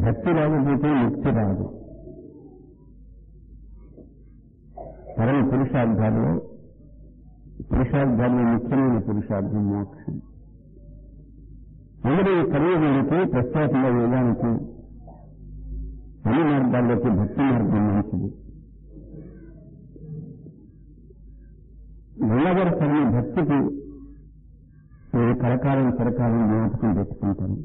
భక్తి రాకపోతే ముక్తి రాదు పరమ పురుషార్థాల్లో పురుషార్థాల్లో ముఖ్యమైన పురుషార్థం మోక్షం అందరూ కలియుగానికి ప్రత్యేకంగా యోగానికి అన్ని మార్గాల్లోకి భక్తి మార్గం మంచిది గంగాధర స్వామి భక్తికి నేను కలకాలం చిరకాలం జ్ఞాపకం పెట్టుకుంటాను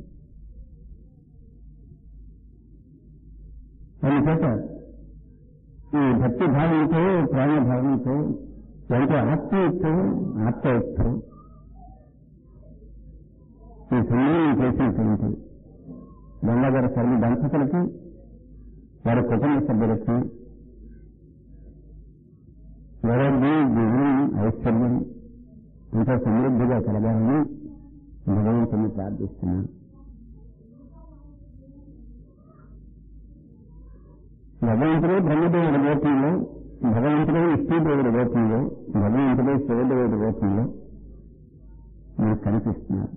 అందుచేత ఈ భక్తి భావంతో ప్రేమ భావంతో ఎంతో ఆత్మీయతో ఆప్తయుక్తో ఈ సన్మానం చేసినటువంటి గంగాధర శర్మ దంపతులకి వారి కుటుంబ సభ్యులకి ఆరోగ్యం జ్ఞానం ఐశ్వర్యం ఇంకా సమృద్ధిగా కలగాలని భగవంతుని ప్రార్థిస్తున్నాను భగవంతుడే బ్రహ్మదేవుడి రూపంలో భగవంతుడే విష్ణుదేవుడి రూపంలో భగవంతుడే శివదేవుడి రూపంలో మనకు కనిపిస్తున్నారు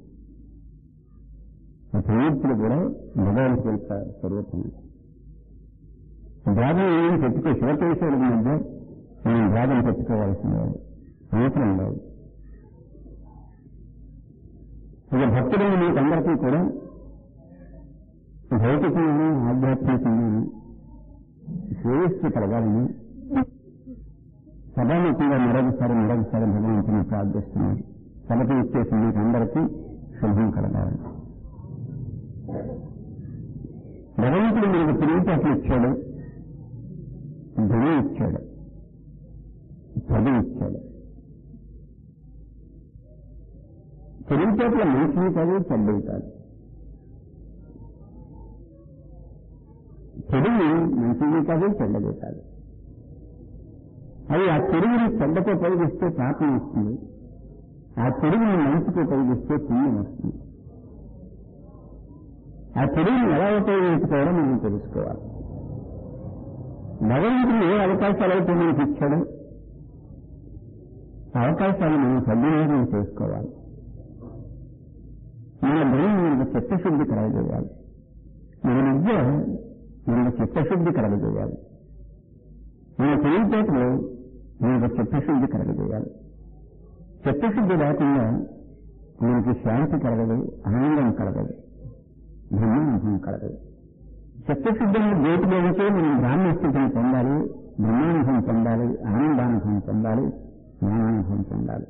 ఆ ప్రవృత్తులు కూడా భగవంతుడి యొక్క స్వరూపమే భేదం ఏం పెట్టుకో శివకేశ్వరుడి మధ్య మనం భేదం పెట్టుకోవాల్సిన లేదు అవసరం లేదు ఇక భక్తులైన మీకు అందరికీ కూడా భౌతికంగాను ఆధ్యాత్మికంగాను శ్రేయస్సు కలగాలని సభాముఖంగా మరొకసారి మరొకసారి భగవంతుని ప్రార్థిస్తున్నాను సభకు ఇచ్చేసి మీకు అందరికీ శుభం కలగాలి భగవంతుడు మనకు తెలివితేటలు ఇచ్చాడు ధనం ఇచ్చాడు చదువు ఇచ్చాడు తెలివితేటల మంచివి కాదు చెడ్డవి కాదు చెడుని మంచిది కాదు చెడ్డది కాదు అది ఆ చెడుగుని చెడ్డతో ఉపయోగిస్తే పాపం వస్తుంది ఆ చెడుగుని మంచితో ఉపయోగిస్తే పుణ్యం వస్తుంది ఆ చెడుగుని ఎలా ఉపయోగించుకోవాలో మనం తెలుసుకోవాలి భగవంతుడు ఏ అవకాశాలు అయితే మనకి ఇచ్చాడో ఆ అవకాశాలు మనం సద్వినియోగం చేసుకోవాలి మన బ్రెయిన్ మనకు చిత్తశుద్ధి కలగజేయాలి మన విద్య మనకు చిత్తశుద్ధి కలగజేయాలి మన తెలివితేటలో మనకు చిత్తశుద్ధి కలగజేయాలి చిత్తశుద్ధి లేకుండా మనకి శాంతి కలగదు ఆనందం కలగదు బ్రహ్మానుభవం కలగదు చిత్తశుద్ధిని గేటులో ఉంటే మనం బ్రాహ్మణ స్థితిని పొందాలి బ్రహ్మానుభవం పొందాలి ఆనందానుభవం పొందాలి జ్ఞానానుభవం పొందాలి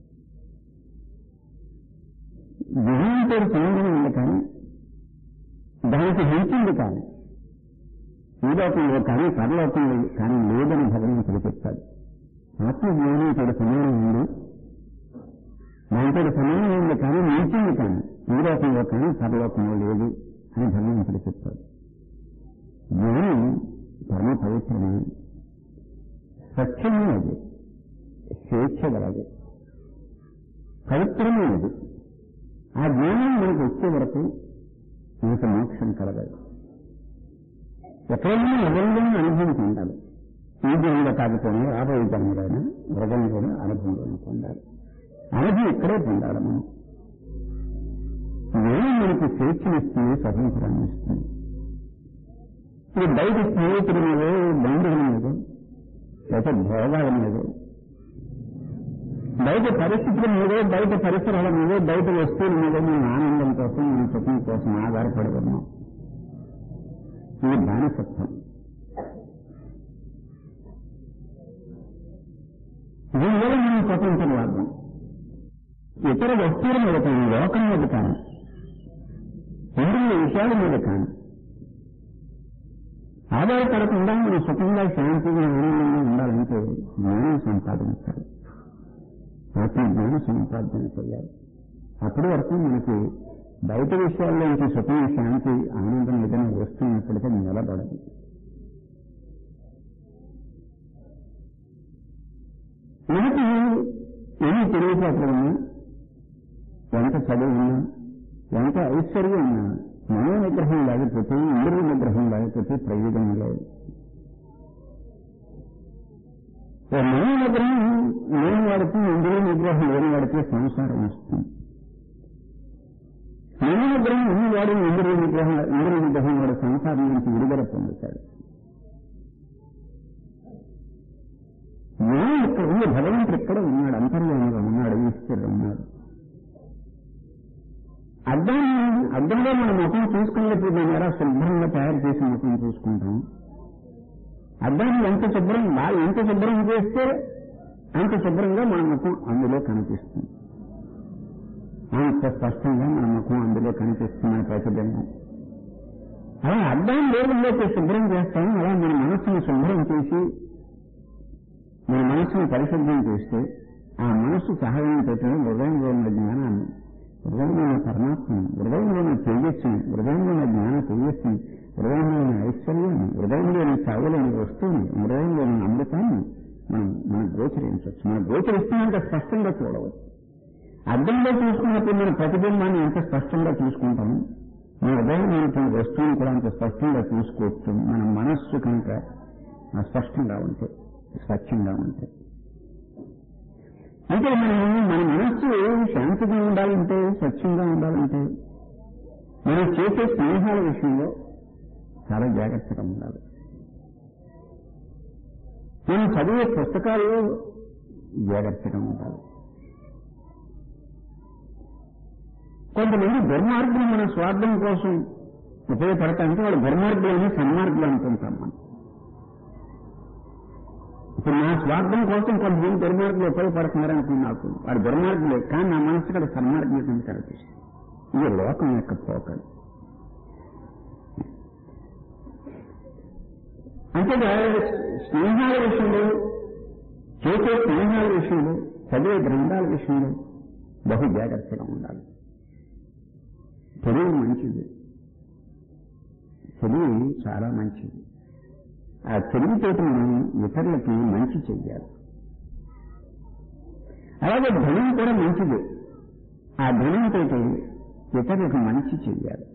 జ్ఞానంతో సంబంధం ఉంది కానీ దానికి హెంచింది కానీ ఈ లోకంలో కానీ పరలోకంలో కానీ లేదని భగవంతుడు చెప్తాడు ఆత్మజ్ఞానంతో సమానం ఉంది దాంతో సమానం ఉంది కానీ మించింది కానీ ఈ లోకంలో కానీ పరలోకంలో లేదు అని భగవంతుడు చెప్తాడు జ్ఞానం పరమ పవిత్రమైనది స్వచ్ఛమైనది స్వేచ్ఛ గలది పవిత్రమైనది ఆ జ్ఞానం మనకు వచ్చే వరకు మనకు మోక్షం కలగదు ఎక్కడైనా ఎవరిలోనూ అనుభవం పొందాలి ఈ జన్మలో కాకపోయినా రాబోయే జన్మలైనా మృగంలో కూడా అనుభవంలోనే పొందాలి అనుభవం ఇక్కడే పొందాలి మనం జ్ఞానం మనకి స్వేచ్ఛనిస్తుంది స్వతంత్రాన్ని ఇస్తుంది ఇది బయట స్నేహితుల మీద బంధువుల మీద లేకపోతే భోగాల మీద బయట పరిస్థితుల మీద బయట పరిసరాల మీద బయట వస్తువుల మీద మన ఆనందం కోసం మన సుఖం కోసం ఆధారపడి ఉన్నాం ఇది బానిసత్వం దీనివల్ల మనం స్వతంత్రం వాదం ఇతర వస్తువుల మీద కానీ లోకం మీద కానీ ఇంద్రియ విషయాల మీద కానీ ఆధారపడకుండా మనం సుఖంగా శాంతిగా ఆనందంగా ఉండాలంటే జ్ఞానం సంపాదించాలి ఆత్మజ్ఞానం సంపాదన చేయాలి అప్పటి వరకు మనకి బయట విషయాల్లోంచి సుఖం శాంతి ఆనందం ఏదైనా వస్తున్నప్పటికీ నిలబడదు మనకి ఎన్ని తెలివితేటలు ఉన్నా ఎంత చదువు ఉన్నా ఎంత ఐశ్వర్యం ఉన్నా మనో నిగ్రహం లేకపోతే ఇంద్రియ నిగ్రహం లేకపోతే ప్రయోజనం లేదు మనో నిగ్రహం లేని వాడికి ఇంద్రియ నిగ్రహం లేని వాడికి సంసారం వస్తుంది మనో బ్రహ్మానుగ్రహం ఉన్నవాడు ఇంద్రియ నిగ్రహం ఇంద్రియ నిగ్రహం వాడు సంసారం నుంచి విడుదల పొందుతాడు నేను ఇక్కడ ఉంది భగవంతుడు ఇక్కడ ఉన్నాడు అంతర్యామిగా ఉన్నాడు ఈశ్వరుడు ఉన్నాడు అద్దాన్ని అద్దంలో మన ముఖం చూసుకున్నప్పుడు మనం ఎలా శుభ్రంగా తయారు చేసి ముఖం చూసుకుంటాం అద్దాన్ని ఎంత శుభ్రం బాగా ఎంత శుభ్రం చేస్తే అంత శుభ్రంగా మన ముఖం అందులో కనిపిస్తుంది అంత స్పష్టంగా మన ముఖం అందులో కనిపిస్తున్న ప్రతిబింబం అలా అద్దాన్ని దేవుళ్ళకి శుభ్రం చేస్తాం అలా మన మనస్సును శుభ్రం చేసి మన మనస్సును పరిశుభ్రం చేస్తే ఆ మనస్సు సహాయం పెట్టడం హృదయంలో ఉన్న జ్ఞానాన్ని హృదయంలో ఉన్న పరమాత్మను హృదయంలో ఉన్న తేజస్సుని హృదయంలో ఉన్న జ్ఞాన తేజస్సుని హృదయంలో ఉన్న ఐశ్వర్యాన్ని హృదయంలోని సాగులేని వస్తువుని హృదయంలోని అమృతాన్ని మనం మనం గోచరించవచ్చు మనం గోచరిస్తున్నంత స్పష్టంగా చూడవచ్చు అర్థంలో చూసుకున్నప్పుడు మన ప్రతిబింబాన్ని ఎంత స్పష్టంగా చూసుకుంటాము మన హృదయమైనటువంటి వస్తువుని కూడా అంత స్పష్టంగా చూసుకోవచ్చు మన మనస్సు కనుక స్పష్టంగా ఉంటే స్వచ్ఛంగా ఉంటే అంటే మనం మన మనస్సు శాంతిగా ఉండాలంటే స్వచ్ఛంగా ఉండాలంటే మనం చేసే స్నేహాల విషయంలో చాలా జాగ్రత్తగా ఉండాలి మనం చదివే పుస్తకాల్లో జాగ్రత్తగా ఉండాలి కొంతమంది దుర్మార్గులు మన స్వార్థం కోసం ఉపయోగపడతాయంటే వాళ్ళు దుర్మార్గులని సన్మార్గులు అనుకుంటాం మనం ఇప్పుడు నా స్వార్థం కోసం కొంతమంది దుర్మార్గులు ఉపయోగపడుతున్నారనుకుని నాకు వాడు దుర్మార్గులే కానీ నా మనసు ఇక్కడ సన్మార్గులు కింద కనిపిస్తుంది ఇది లోకం యొక్క పోకడు అంతేగా స్నేహాల విషయంలో చేసే స్నేహాల విషయంలో చదివే గ్రంథాల విషయంలో బహు జాగ్రత్తగా ఉండాలి చదువు మంచిది చదువు చాలా మంచిది ఆ చదువుతోటి మనం ఇతరులకి మంచి చెయ్యాలి అలాగే ధనం కూడా మంచిది ఆ ధనంతో ఇతరులకు మంచి చెయ్యాలి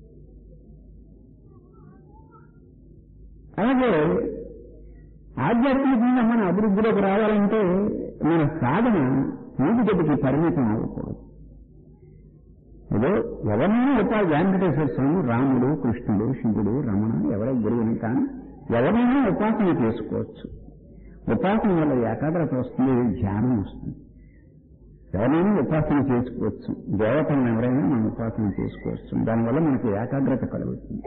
అలాగే ఆధ్యాత్మికంగా మన అభివృద్ధిలోకి రావాలంటే మన సాధన పూజగతికి పరిమితం అవ్వకూడదు ఏదో ఎవరినైనా ఉపాధి వెంకటేశ్వర స్వామి రాముడు కృష్ణుడు శివుడు రమణ ఎవరో గురువుని కానీ ఎవరైనా ఉపాసన చేసుకోవచ్చు ఉపాసన వల్ల ఏకాగ్రత వస్తుంది ధ్యానం వస్తుంది ఎవరైనా ఉపాసన చేసుకోవచ్చు దేవతలను ఎవరైనా మనం ఉపాసన చేసుకోవచ్చు దానివల్ల మనకి ఏకాగ్రత కలుగుతుంది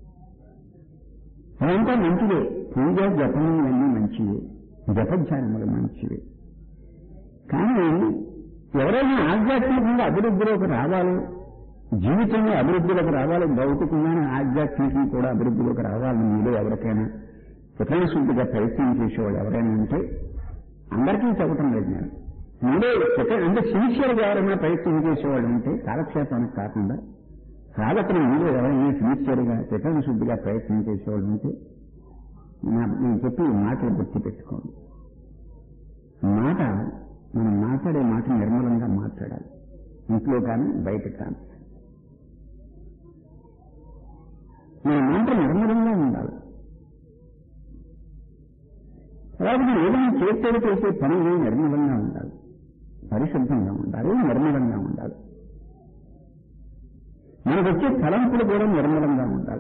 అదంతా మంచిదే పూజ జపం ఇవన్నీ మంచివే జపధ్యానములు మంచివే కానీ ఎవరైనా ఆధ్యాత్మికంగా అభివృద్ధిలోకి రావాలి జీవితంలో అభివృద్ధిలోకి రావాలి భౌతికంగానే ఆధ్యాత్మికం కూడా అభివృద్ధిలోకి రావాలని మీలో ఎవరికైనా శుద్ధిగా ప్రయత్నం చేసేవాళ్ళు ఎవరైనా ఉంటే అందరికీ చెప్పటం లేదు నేను మీలో అంటే సిన్సియర్గా ఎవరైనా ప్రయత్నం చేసేవాళ్ళు ఉంటే కాలక్షేపానికి కాకుండా సాధకులు మీలో ఎవరైనా సిన్సియర్గా చిత్రణ శుద్ధిగా ప్రయత్నం చేసేవాళ్ళు ఉంటే నేను చెప్పి ఈ మాటలు గుర్తు పెట్టుకోండి మాట మనం మాట్లాడే మాట నిర్మలంగా మాట్లాడాలి ఇంట్లో కానీ బయట కానీ మన మాట నిర్మలంగా ఉండాలి అలాగే మనం ఏదైనా చేసేది చేసే పని నిర్మలంగా ఉండాలి పరిశుద్ధంగా ఉండాలి నిర్మలంగా ఉండాలి మనకు వచ్చే తలంపులు కూడా నిర్మలంగా ఉండాలి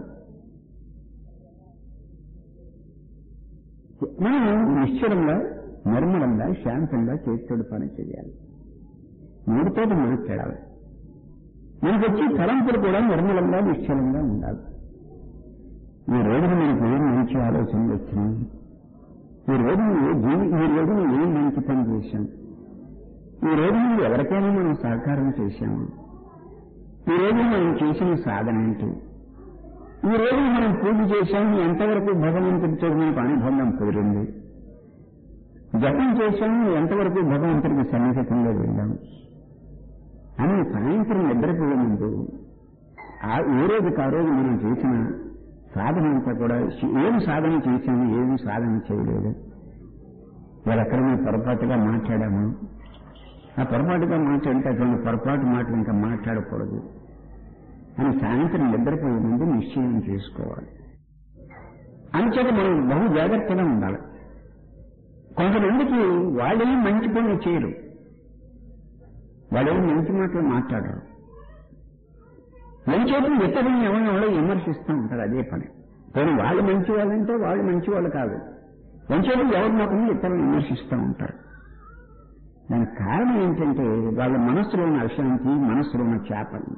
మనం నిశ్చలంగా నిర్మలంగా శాంతంగా చేసేడు పని చేయాలి మూడుతో మాట్లాడాలి మనకు వచ్చే తలంపులు కూడా నిర్మలంగా నిశ్చలంగా ఉండాలి ఈ రోజున మనకు ఏం మంచి ఆలోచనలు వచ్చినాయి ఈ రోజు జీవి ఈ రోజున ఏం మంచి పని చేశాం ఈ రోజు నువ్వు ఎవరికైనా మనం సహకారం చేశాము ఈ రోజు మనం చేసిన సాధన ఏంటి ఈ రోజు మనం పూజ చేశాము ఎంతవరకు భగవంతుడితో మనకు అనుబంధం కుదిరింది జపం చేశాము ఎంతవరకు భగవంతుడికి సన్నిహితంగా వెళ్ళాము అని సాయంత్రం నిద్రపోయే ముందు ఏ రోజుకి ఆ రోజు మనం చేసిన సాధన అంతా కూడా ఏమి సాధన చేశాము ఏమి సాధన చేయలేదు వాళ్ళు ఎక్కడైనా పొరపాటుగా మాట్లాడాము ఆ పొరపాటుగా మాట్లాడితే అటువంటి పొరపాటు మాటలు ఇంకా మాట్లాడకూడదు అని సాయంత్రం నిద్రపోయే ముందు నిశ్చయం చేసుకోవాలి అంచేత మనం బహు జాగ్రత్తగా ఉండాలి కొంతమందికి వాళ్ళేం మంచి పనులు చేయరు వాళ్ళేం మంచి మాటలు మాట్లాడరు మంచేపు ఇతరులను ఎవరినో విమర్శిస్తూ ఉంటారు అదే పని కానీ వాళ్ళు మంచి వాళ్ళంటే వాళ్ళు మంచి వాళ్ళు కాదు మంచేపు ఎవరినొకరిని ఇతరులను విమర్శిస్తూ ఉంటారు దానికి కారణం ఏంటంటే వాళ్ళ మనస్సులో ఉన్న అశాంతి మనస్సులో ఉన్న చేపలు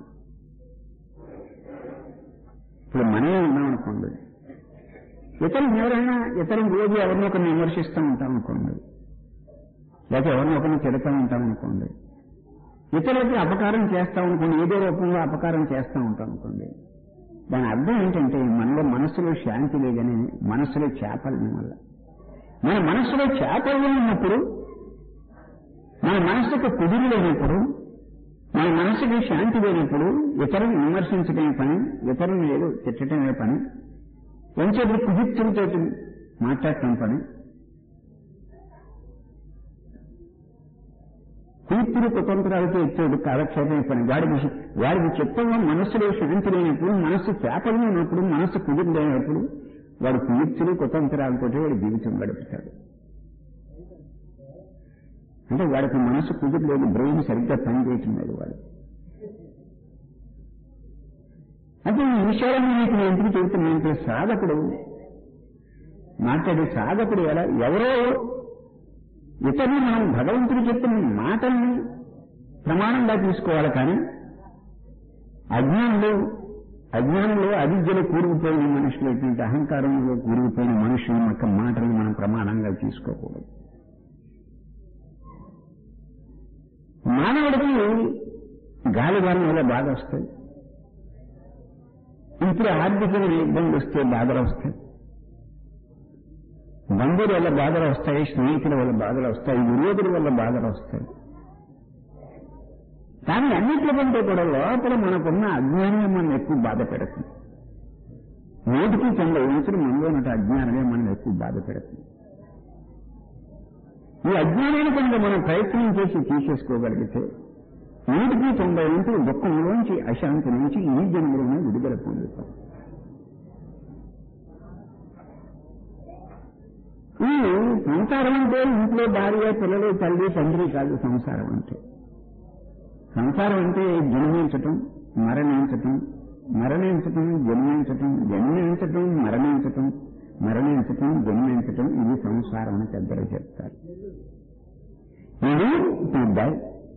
ఇప్పుడు మనమే ఉన్నాం అనుకోండి ఇతరులు ఎవరైనా ఇతరులు రోజు ఎవరినో ఒకరిని విమర్శిస్తూ ఉంటాం అనుకోండి లేకపోతే ఎవరినో ఒకరిని తిడతా ఉంటాం అనుకోండి ఇతరులకి అపకారం చేస్తాం అనుకోండి ఏదో రూపంలో అపకారం చేస్తూ ఉంటాం అనుకోండి దాని అర్థం ఏంటంటే మనలో మనస్సులో శాంతి లేదని మనస్సులో చేపలు వల్ల మన మనస్సులో చేపలు ఉన్నప్పుడు మన మనసుకు కుదిరి లేనప్పుడు మన మనసుకి శాంతి లేనప్పుడు ఇతరులను విమర్శించడమే పని ఇతరులను ఏదో తిట్టడమే పని ఎంచేపు కుదిర్చులతో మాట్లాడటం పని కీర్తులు కుతంత్రాలతో ఇచ్చేది కాలక్షేపమే పని వాడికి వాడికి చిత్తంలో మనస్సులో శాంతి లేనప్పుడు మనస్సు చేపలు ఉన్నప్పుడు మనస్సు కుదిరి లేనప్పుడు వాడు కీర్తులు కుతంత్రాలతో వాడి జీవితం గడుపుతాడు అంటే వాడికి మనసు కుదిరలేదు బ్రెయిన్ సరిగ్గా పనిచేయటం లేదు వాడు అంటే ఈ విషయాలను మీకు నేను ఎందుకు చెబుతున్నానంటే సాధకుడు మాట్లాడే సాధకుడు ఎలా ఎవరో ఇతరులు మనం భగవంతుడు చెప్పిన మాటల్ని ప్రమాణంగా తీసుకోవాలి కానీ అజ్ఞానంలో అజ్ఞానంలో అవిద్యలో కూరుకుపోయిన మనుషులు ఎటువంటి అహంకారంలో కూరుకుపోయిన మనుషుల యొక్క మాటలను మనం ప్రమాణంగా తీసుకోకూడదు మానవుడికి గాలి వారం వల్ల బాధ వస్తాయి ఇప్పుడు ఆర్థికమైన ఇబ్బందులు వస్తే బాధలు వస్తాయి బంధువుల వల్ల బాధలు వస్తాయి స్నేహితుల వల్ల బాధలు వస్తాయి విరోధుల వల్ల బాధలు వస్తాయి కానీ అన్నింటి కంటే కూడా లోపల మనకున్న అజ్ఞానమే మనం ఎక్కువ బాధ పెడుతుంది నోటికి తొంభై ఇంచులు మనలో ఉన్నట్టు అజ్ఞానమే మనం ఎక్కువ బాధ పెడుతుంది ఈ అజ్ఞానాన్ని కనుక మనం ప్రయత్నం చేసి తీసేసుకోగలిగితే నూటికి తొంభై నుంచి దుఃఖంలోంచి అశాంతి నుంచి ఈ జన్మలోనే విడుదల పొందుతాం ఈ సంసారం అంటే ఇంట్లో భార్య పిల్లలు తల్లి తండ్రి కాదు సంసారం అంటే సంసారం అంటే జన్మించటం మరణించటం మరణించటం జన్మించటం జన్మించటం మరణించటం మరణించటం జన్మించటం ఇది సంసారం అని పెద్దలు చెప్తారు ఇది డై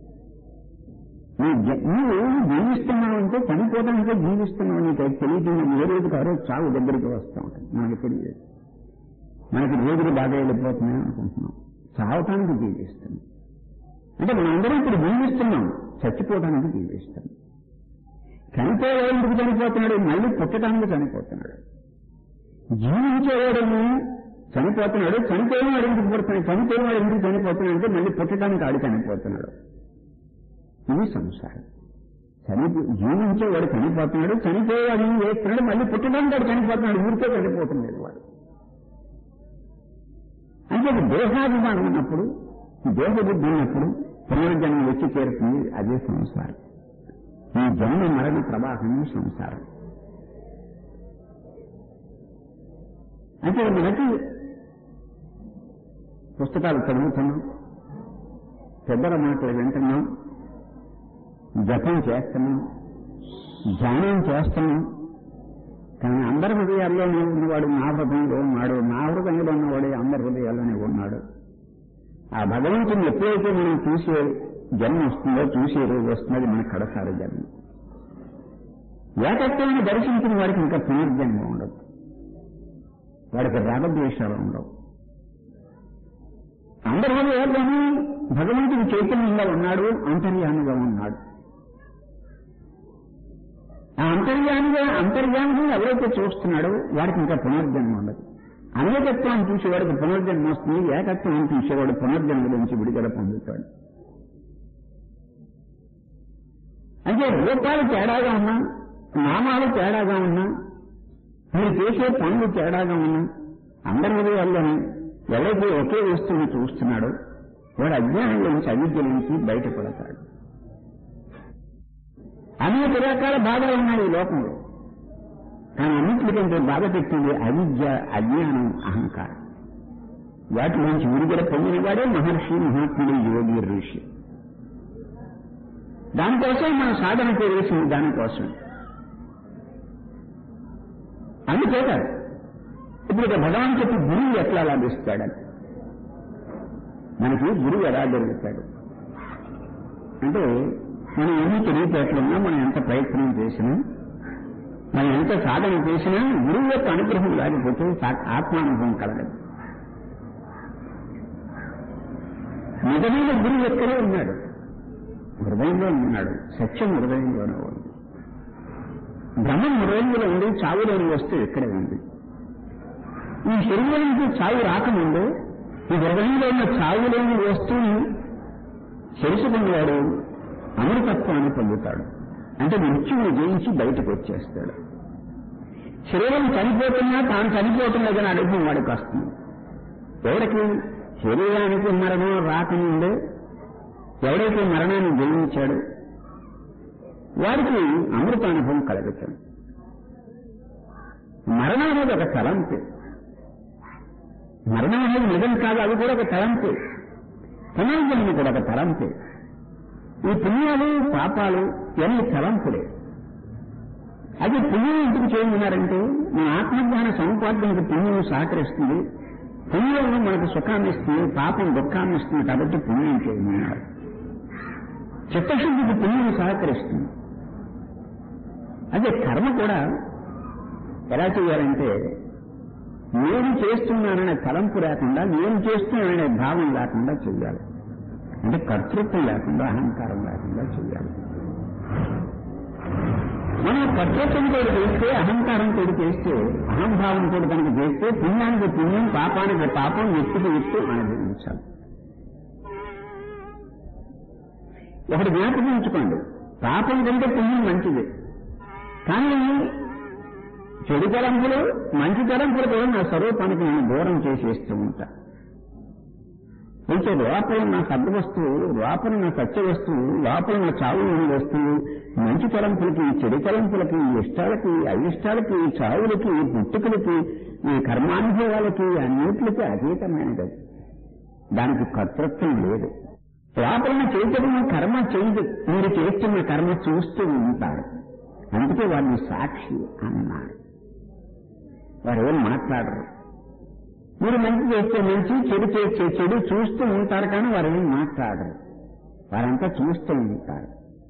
నువ్వు జీవిస్తున్నావు అంటే చనిపోవడానికే జీవిస్తున్నావు నీకు తెలియదు ఏ రోజుకి ఆ రోజు చావు దగ్గరికి వస్తూ ఉంటుంది మనకి తెలియదు మనకి రోజులు బాగా వెళ్ళిపోతున్నాయి అనుకుంటున్నాం చావటానికి జీవిస్తున్నాం అంటే మనందరం ఇప్పుడు జీవిస్తున్నాం చచ్చిపోవడానికి జీవిస్తాం చనిపోయేందుకు చనిపోతున్నాడు మళ్ళీ పుట్టడానికి చనిపోతున్నాడు జీవించేవాడని చనిపోతున్నాడు చనిపోయిన వాడు ఎందుకు పుడుతున్నాడు చనిపోయిన వాడు ఎందుకు చనిపోతున్నాడు అంటే మళ్ళీ పుట్టడానికి ఆడి చనిపోతున్నాడు ఇది సంసారం చనిపో జీవించేవాడు చనిపోతున్నాడు చనిపోయేవాడు ఏం చేస్తున్నాడు మళ్ళీ పుట్టడానికి వాడు చనిపోతున్నాడు ఊరికే చనిపోతున్నాడు వాడు అంటే దేహాభిమానం ఉన్నప్పుడు దేహబుద్ధి ఉన్నప్పుడు పునర్జన్మ వచ్చి చేరుతుంది అదే సంసారం ఈ జన్మ మరణ ప్రవాహం సంసారం అంటే మనకి పుస్తకాలు చదువుతున్నాం పెద్దల మాటలు వింటున్నాం జపం చేస్తున్నాం ధ్యానం చేస్తున్నాం కానీ అందరి హృదయాల్లోనే ఉన్నవాడు నా హృదయంలో ఉన్నాడు నా హృదయంలో ఉన్నవాడు అందరి హృదయాల్లోనే ఉన్నాడు ఆ భగవంతుని ఎప్పుడైతే మనం చూసే జన్మ వస్తుందో చూసే రోజు వస్తున్నది మన కడసారి జన్మ ఏకత్వాన్ని దర్శించిన వాడికి ఇంకా పునర్జన్మ ఉండదు వాడికి రాగద్వేషాలు ఉండవు అందరి హృదయాల్లోనూ భగవంతుడు చైతన్యంగా ఉన్నాడు అంతర్యామిగా ఉన్నాడు ఆ అంతర్యామిగా అంతర్యామిగా ఎవరైతే చూస్తున్నాడో వాడికి ఇంకా పునర్జన్మ ఉండదు అనేకత్వాన్ని చూసేవాడికి పునర్జన్మ వస్తుంది ఏకత్వాన్ని చూసేవాడు పునర్జన్మ నుంచి విడుదల పొందుతాడు అంటే రూపాలు తేడాగా ఉన్నా నామాలు తేడాగా ఉన్నా మీరు చేసే పనులు తేడాగా ఉన్నా అందరి హృదయాల్లోనే ఎవరైతే ఒకే వస్తువుని చూస్తున్నాడో వాడు అజ్ఞానంలో నుంచి అవిద్య నుంచి బయటపడతాడు అనేక రకాల బాధలు ఉన్నాయి ఈ లోకంలో కానీ అన్నింటికంటే బాధ పెట్టింది అవిద్య అజ్ఞానం అహంకారం వాటి నుంచి విడుదల పొందిన వాడే మహర్షి మహాత్ముడు యోగి ఋషి దానికోసం మన సాధన చేసింది దానికోసం అందుచేత ఇప్పుడు ఇక భగవాన్ చెప్పి గురువు ఎట్లా లభిస్తాడని మనకి గురువు ఎలా దొరుకుతాడు అంటే మనం ఎన్ని తెలివితేటలున్నా మనం ఎంత ప్రయత్నం చేసినా మనం ఎంత సాధన చేసినా గురువు యొక్క అనుగ్రహం లేకపోతే సా- ఆత్మానుభవం కలగదు నిజమైన గురువు ఎక్కడే ఉన్నాడు హృదయంలో ఉన్నాడు సత్యం హృదయంలోనే ఉంది బ్రహ్మం హృదయంలో ఉంది చావు లేని వస్తువు ఇక్కడే ఉంది ఈ శరీరానికి చావు రాకముందు ఈ హృదయంలో ఉన్న చావు లేని వస్తువుని తెలుసుకున్నవాడు అమృతత్వాన్ని పొందుతాడు అంటే మృత్యువుని జయించి బయటకు వచ్చేస్తాడు శరీరం చనిపోతున్నా తాను చనిపోవటం లేదని అనుభవం వాడికి వస్తుంది ఎవరికి శరీరానికి మరణం రాకముందే ఎవడైతే మరణాన్ని జయించాడో వాడికి అమృతానుభవం కలుగుతుంది మరణం అనేది ఒక తలంపు మరణం అనేది నిజం కాదు అది కూడా ఒక తలంపు పునర్జన్మ కూడా ఒక తలంపే ఈ పుణ్యాలు పాపాలు ఇవన్నీ తలంపులే అది పుణ్యం ఎందుకు చేయమన్నారంటే మన ఆత్మజ్ఞాన సముపార్జనకు పుణ్యం సహకరిస్తుంది పుణ్యం మనకు సుఖాన్ని ఇస్తుంది పాపం దుఃఖాన్ని ఇస్తుంది కాబట్టి పుణ్యం చేయమన్నారు చిత్తశుద్ధికి పుణ్యం సహకరిస్తుంది అదే కర్మ కూడా ఎలా చేయాలంటే నేను చేస్తున్నాననే తలంపు లేకుండా నేను చేస్తున్నాననే భావం లేకుండా చేయాలి అంటే కర్తృత్వం లేకుండా అహంకారం లేకుండా చేయాలి మనం కర్తృత్వంతో చేస్తే అహంకారంతో చేస్తే అహంభావంతో కనుక చేస్తే పుణ్యానికి పుణ్యం పాపానికి పాపం ఎత్తుకు ఎత్తు అనుభవించాలి ఒకటి జ్ఞాపకం ఉంచుకోండి పాపం కంటే పుణ్యం మంచిది కానీ చెడు తలంపులు మంచి తలంపులు కూడా నా స్వరూపానికి నేను దూరం చేసేస్తూ ఉంటా కొంచెం లోపల నా సద్ద వస్తువు లోపల నా సత్య వస్తువు లోపల నా చావు లేని వస్తువు మంచి తలంపులకి చెడు తలంపులకి ఇష్టాలకి అయిష్టాలకి చావులకి పుట్టుకలకి ఈ కర్మానుభవాలకి అన్నిటికి అతీతమైనది దానికి కర్తృత్వం లేదు లోపల చైతన్యం కర్మ చేయదు మీరు చేస్తున్న కర్మ చూస్తూ ఉంటారు అందుకే వాళ్ళు సాక్షి అన్నారు వారు ఏం మాట్లాడరు మీరు మంచి చేస్తే మంచి చెడు చేస్తే చెడు చూస్తూ ఉంటారు కానీ వారు ఏం మాట్లాడరు వారంతా చూస్తూ ఉంటారు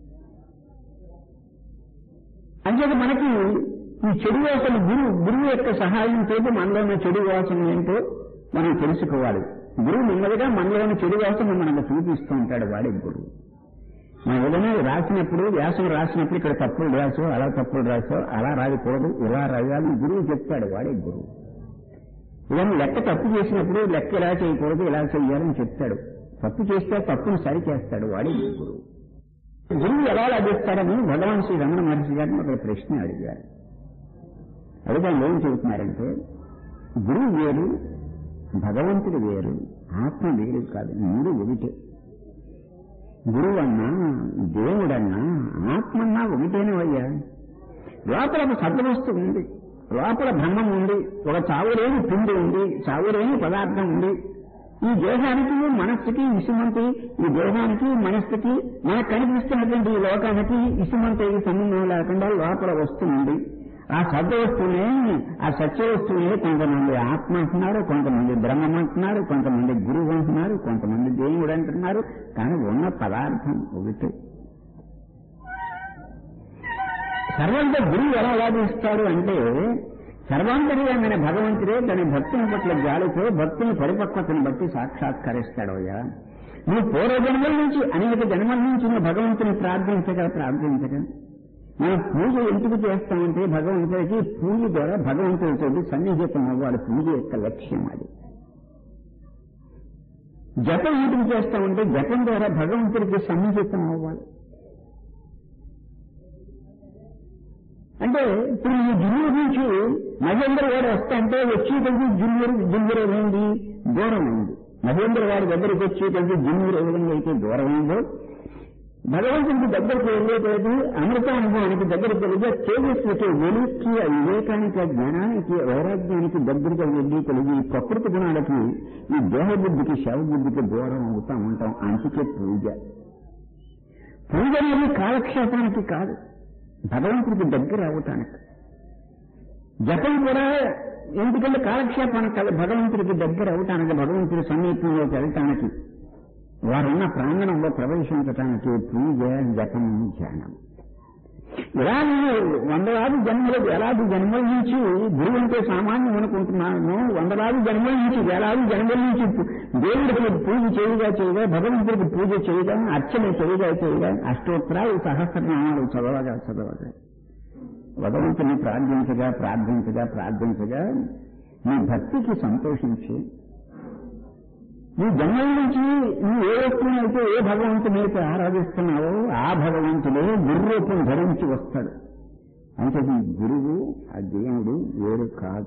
అంచేత మనకి ఈ చెడు వాసన గురువు గురువు యొక్క సహాయంతో మనలో ఉన్న చెడు వాసన ఏంటో మనం తెలుసుకోవాలి గురువు నెమ్మదిగా మనలోని చెడు వాసన మనకు చూపిస్తూ ఉంటాడు వాడే గురువు మనం ఏదైనా రాసినప్పుడు వ్యాసం రాసినప్పుడు ఇక్కడ తప్పులు రాసో అలా తప్పులు రాసో అలా రాయకూడదు ఇలా రాయాలి గురువు చెప్తాడు వాడే గురువు ఇవన్నీ లెక్క తప్పు చేసినప్పుడు లెక్క ఇలా చేయకూడదు ఇలా చేయాలని చెప్తాడు తప్పు చేస్తే తప్పును సరి చేస్తాడు వాడే గురువు గురువు ఎలా లభిస్తాడని భగవాన్ శ్రీ రమణ మహర్షి గారిని ఒక ప్రశ్న అడిగారు అడిగా ఏం చెబుతున్నారంటే గురువు వేరు భగవంతుడు వేరు ఆత్మ వేరు కాదు మూడు ఒకటే గురువు అన్నా దేవుడన్నా ఆత్మన్నా ఒకటేనవయ్యా లోపల ఒక సద్వస్తు ఉంది లోపల బ్రహ్మం ఉంది ఒక చావులేని పిండి ఉంది చావులేని పదార్థం ఉంది ఈ దేహానికి మనస్సుకి ఇసుమంతి ఈ దేహానికి మనస్సుకి మనకు కనిపిస్తున్నటువంటి ఈ లోకానికి ఇసుమంతి సంబంధం లేకుండా లోపల వస్తుంది ఆ సత్య వస్తువునే ఆ సత్య వస్తువునే కొంతమంది ఆత్మ అంటున్నారు కొంతమంది బ్రహ్మం అంటున్నారు కొంతమంది గురువు అంటున్నారు కొంతమంది దేవుడు అంటున్నారు కానీ ఉన్న పదార్థం ఒకటి సర్వంత గురువు ఎలా లాభిస్తాడు అంటే సర్వాంతర్యమైన భగవంతుడే తన భక్తుని పట్ల జాలితో భక్తుని పరిపక్వతను బట్టి సాక్షాత్కరిస్తాడు అయ్యా నువ్వు పూర్వజన్మల నుంచి అనేక జన్మల నుంచి నువ్వు భగవంతుని ప్రార్థించగా ప్రార్థించగా మనం పూజ ఎందుకు చేస్తామంటే భగవంతుడికి పూజ ద్వారా భగవంతుడితో సన్నిహితం అవ్వాలి పూజ యొక్క లక్ష్యం అది జపం ఎందుకు చేస్తామంటే జపం ద్వారా భగవంతుడికి సన్నిహితం అవ్వాలి అంటే ఇప్పుడు ఈ జిల్లూరు నుంచి మహేంద్ర వాడు వస్తాంటే వచ్చేటప్పుడు జిల్లూరు జిల్లూరు ఏంది దూరం ఉంది మహేంద్ర వాడి దగ్గరికి వచ్చేటప్పుడు జిల్లూరు ఏ విధంగా అయితే దూరం ఉందో భగవంతుడికి దగ్గరికి వెళ్ళేటది అమృతానుభవానికి దగ్గరికి వెళ్ళి తేజస్సుకి వెలుక్కి ఆ వివేకానికి ఆ జ్ఞానానికి వైరాగ్యానికి దగ్గరగా వెళ్ళి కలిగి ఈ ప్రకృతి గుణాలకి ఈ దేహబుద్ధికి శవబుద్ధికి దూరం అవుతా ఉంటాం అందుకే పూజ పూజ అనేది కాలక్షేపానికి కాదు భగవంతుడికి దగ్గర అవటానికి జపం కూడా ఎందుకంటే కాలక్షేపానికి కాదు భగవంతుడికి దగ్గర అవటానికి భగవంతుడి సమీపంలోకి వెళ్ళటానికి వారున్న ప్రాంగణంలో ప్రవేశించటానికి పూజ జపం ధ్యానం ఇలా నేను వందలాది జన్మలు వేలాది జన్మల నుంచి గురువు అంటే సామాన్యం అనుకుంటున్నాను వందలాది జన్మల నుంచి వేలాది జన్మల నుంచి దేవుడికి పూజ చేయగా చేయగా భగవంతుడికి పూజ చేయగా అర్చన చేయగా చేయగా అష్టోత్తరాలు సహస్రనామాలు చదవగా చదవగా భగవంతుని ప్రార్థించగా ప్రార్థించగా ప్రార్థించగా నీ భక్తికి సంతోషించి నీ జన్మల నుంచి నువ్వు ఏ వస్తువుని అయితే ఏ భగవంతుని అయితే ఆరాధిస్తున్నావో ఆ భగవంతుడే గురురూపం ధరించి వస్తాడు అంటే ఈ గురువు ఆ దేవుడు వేరు కాదు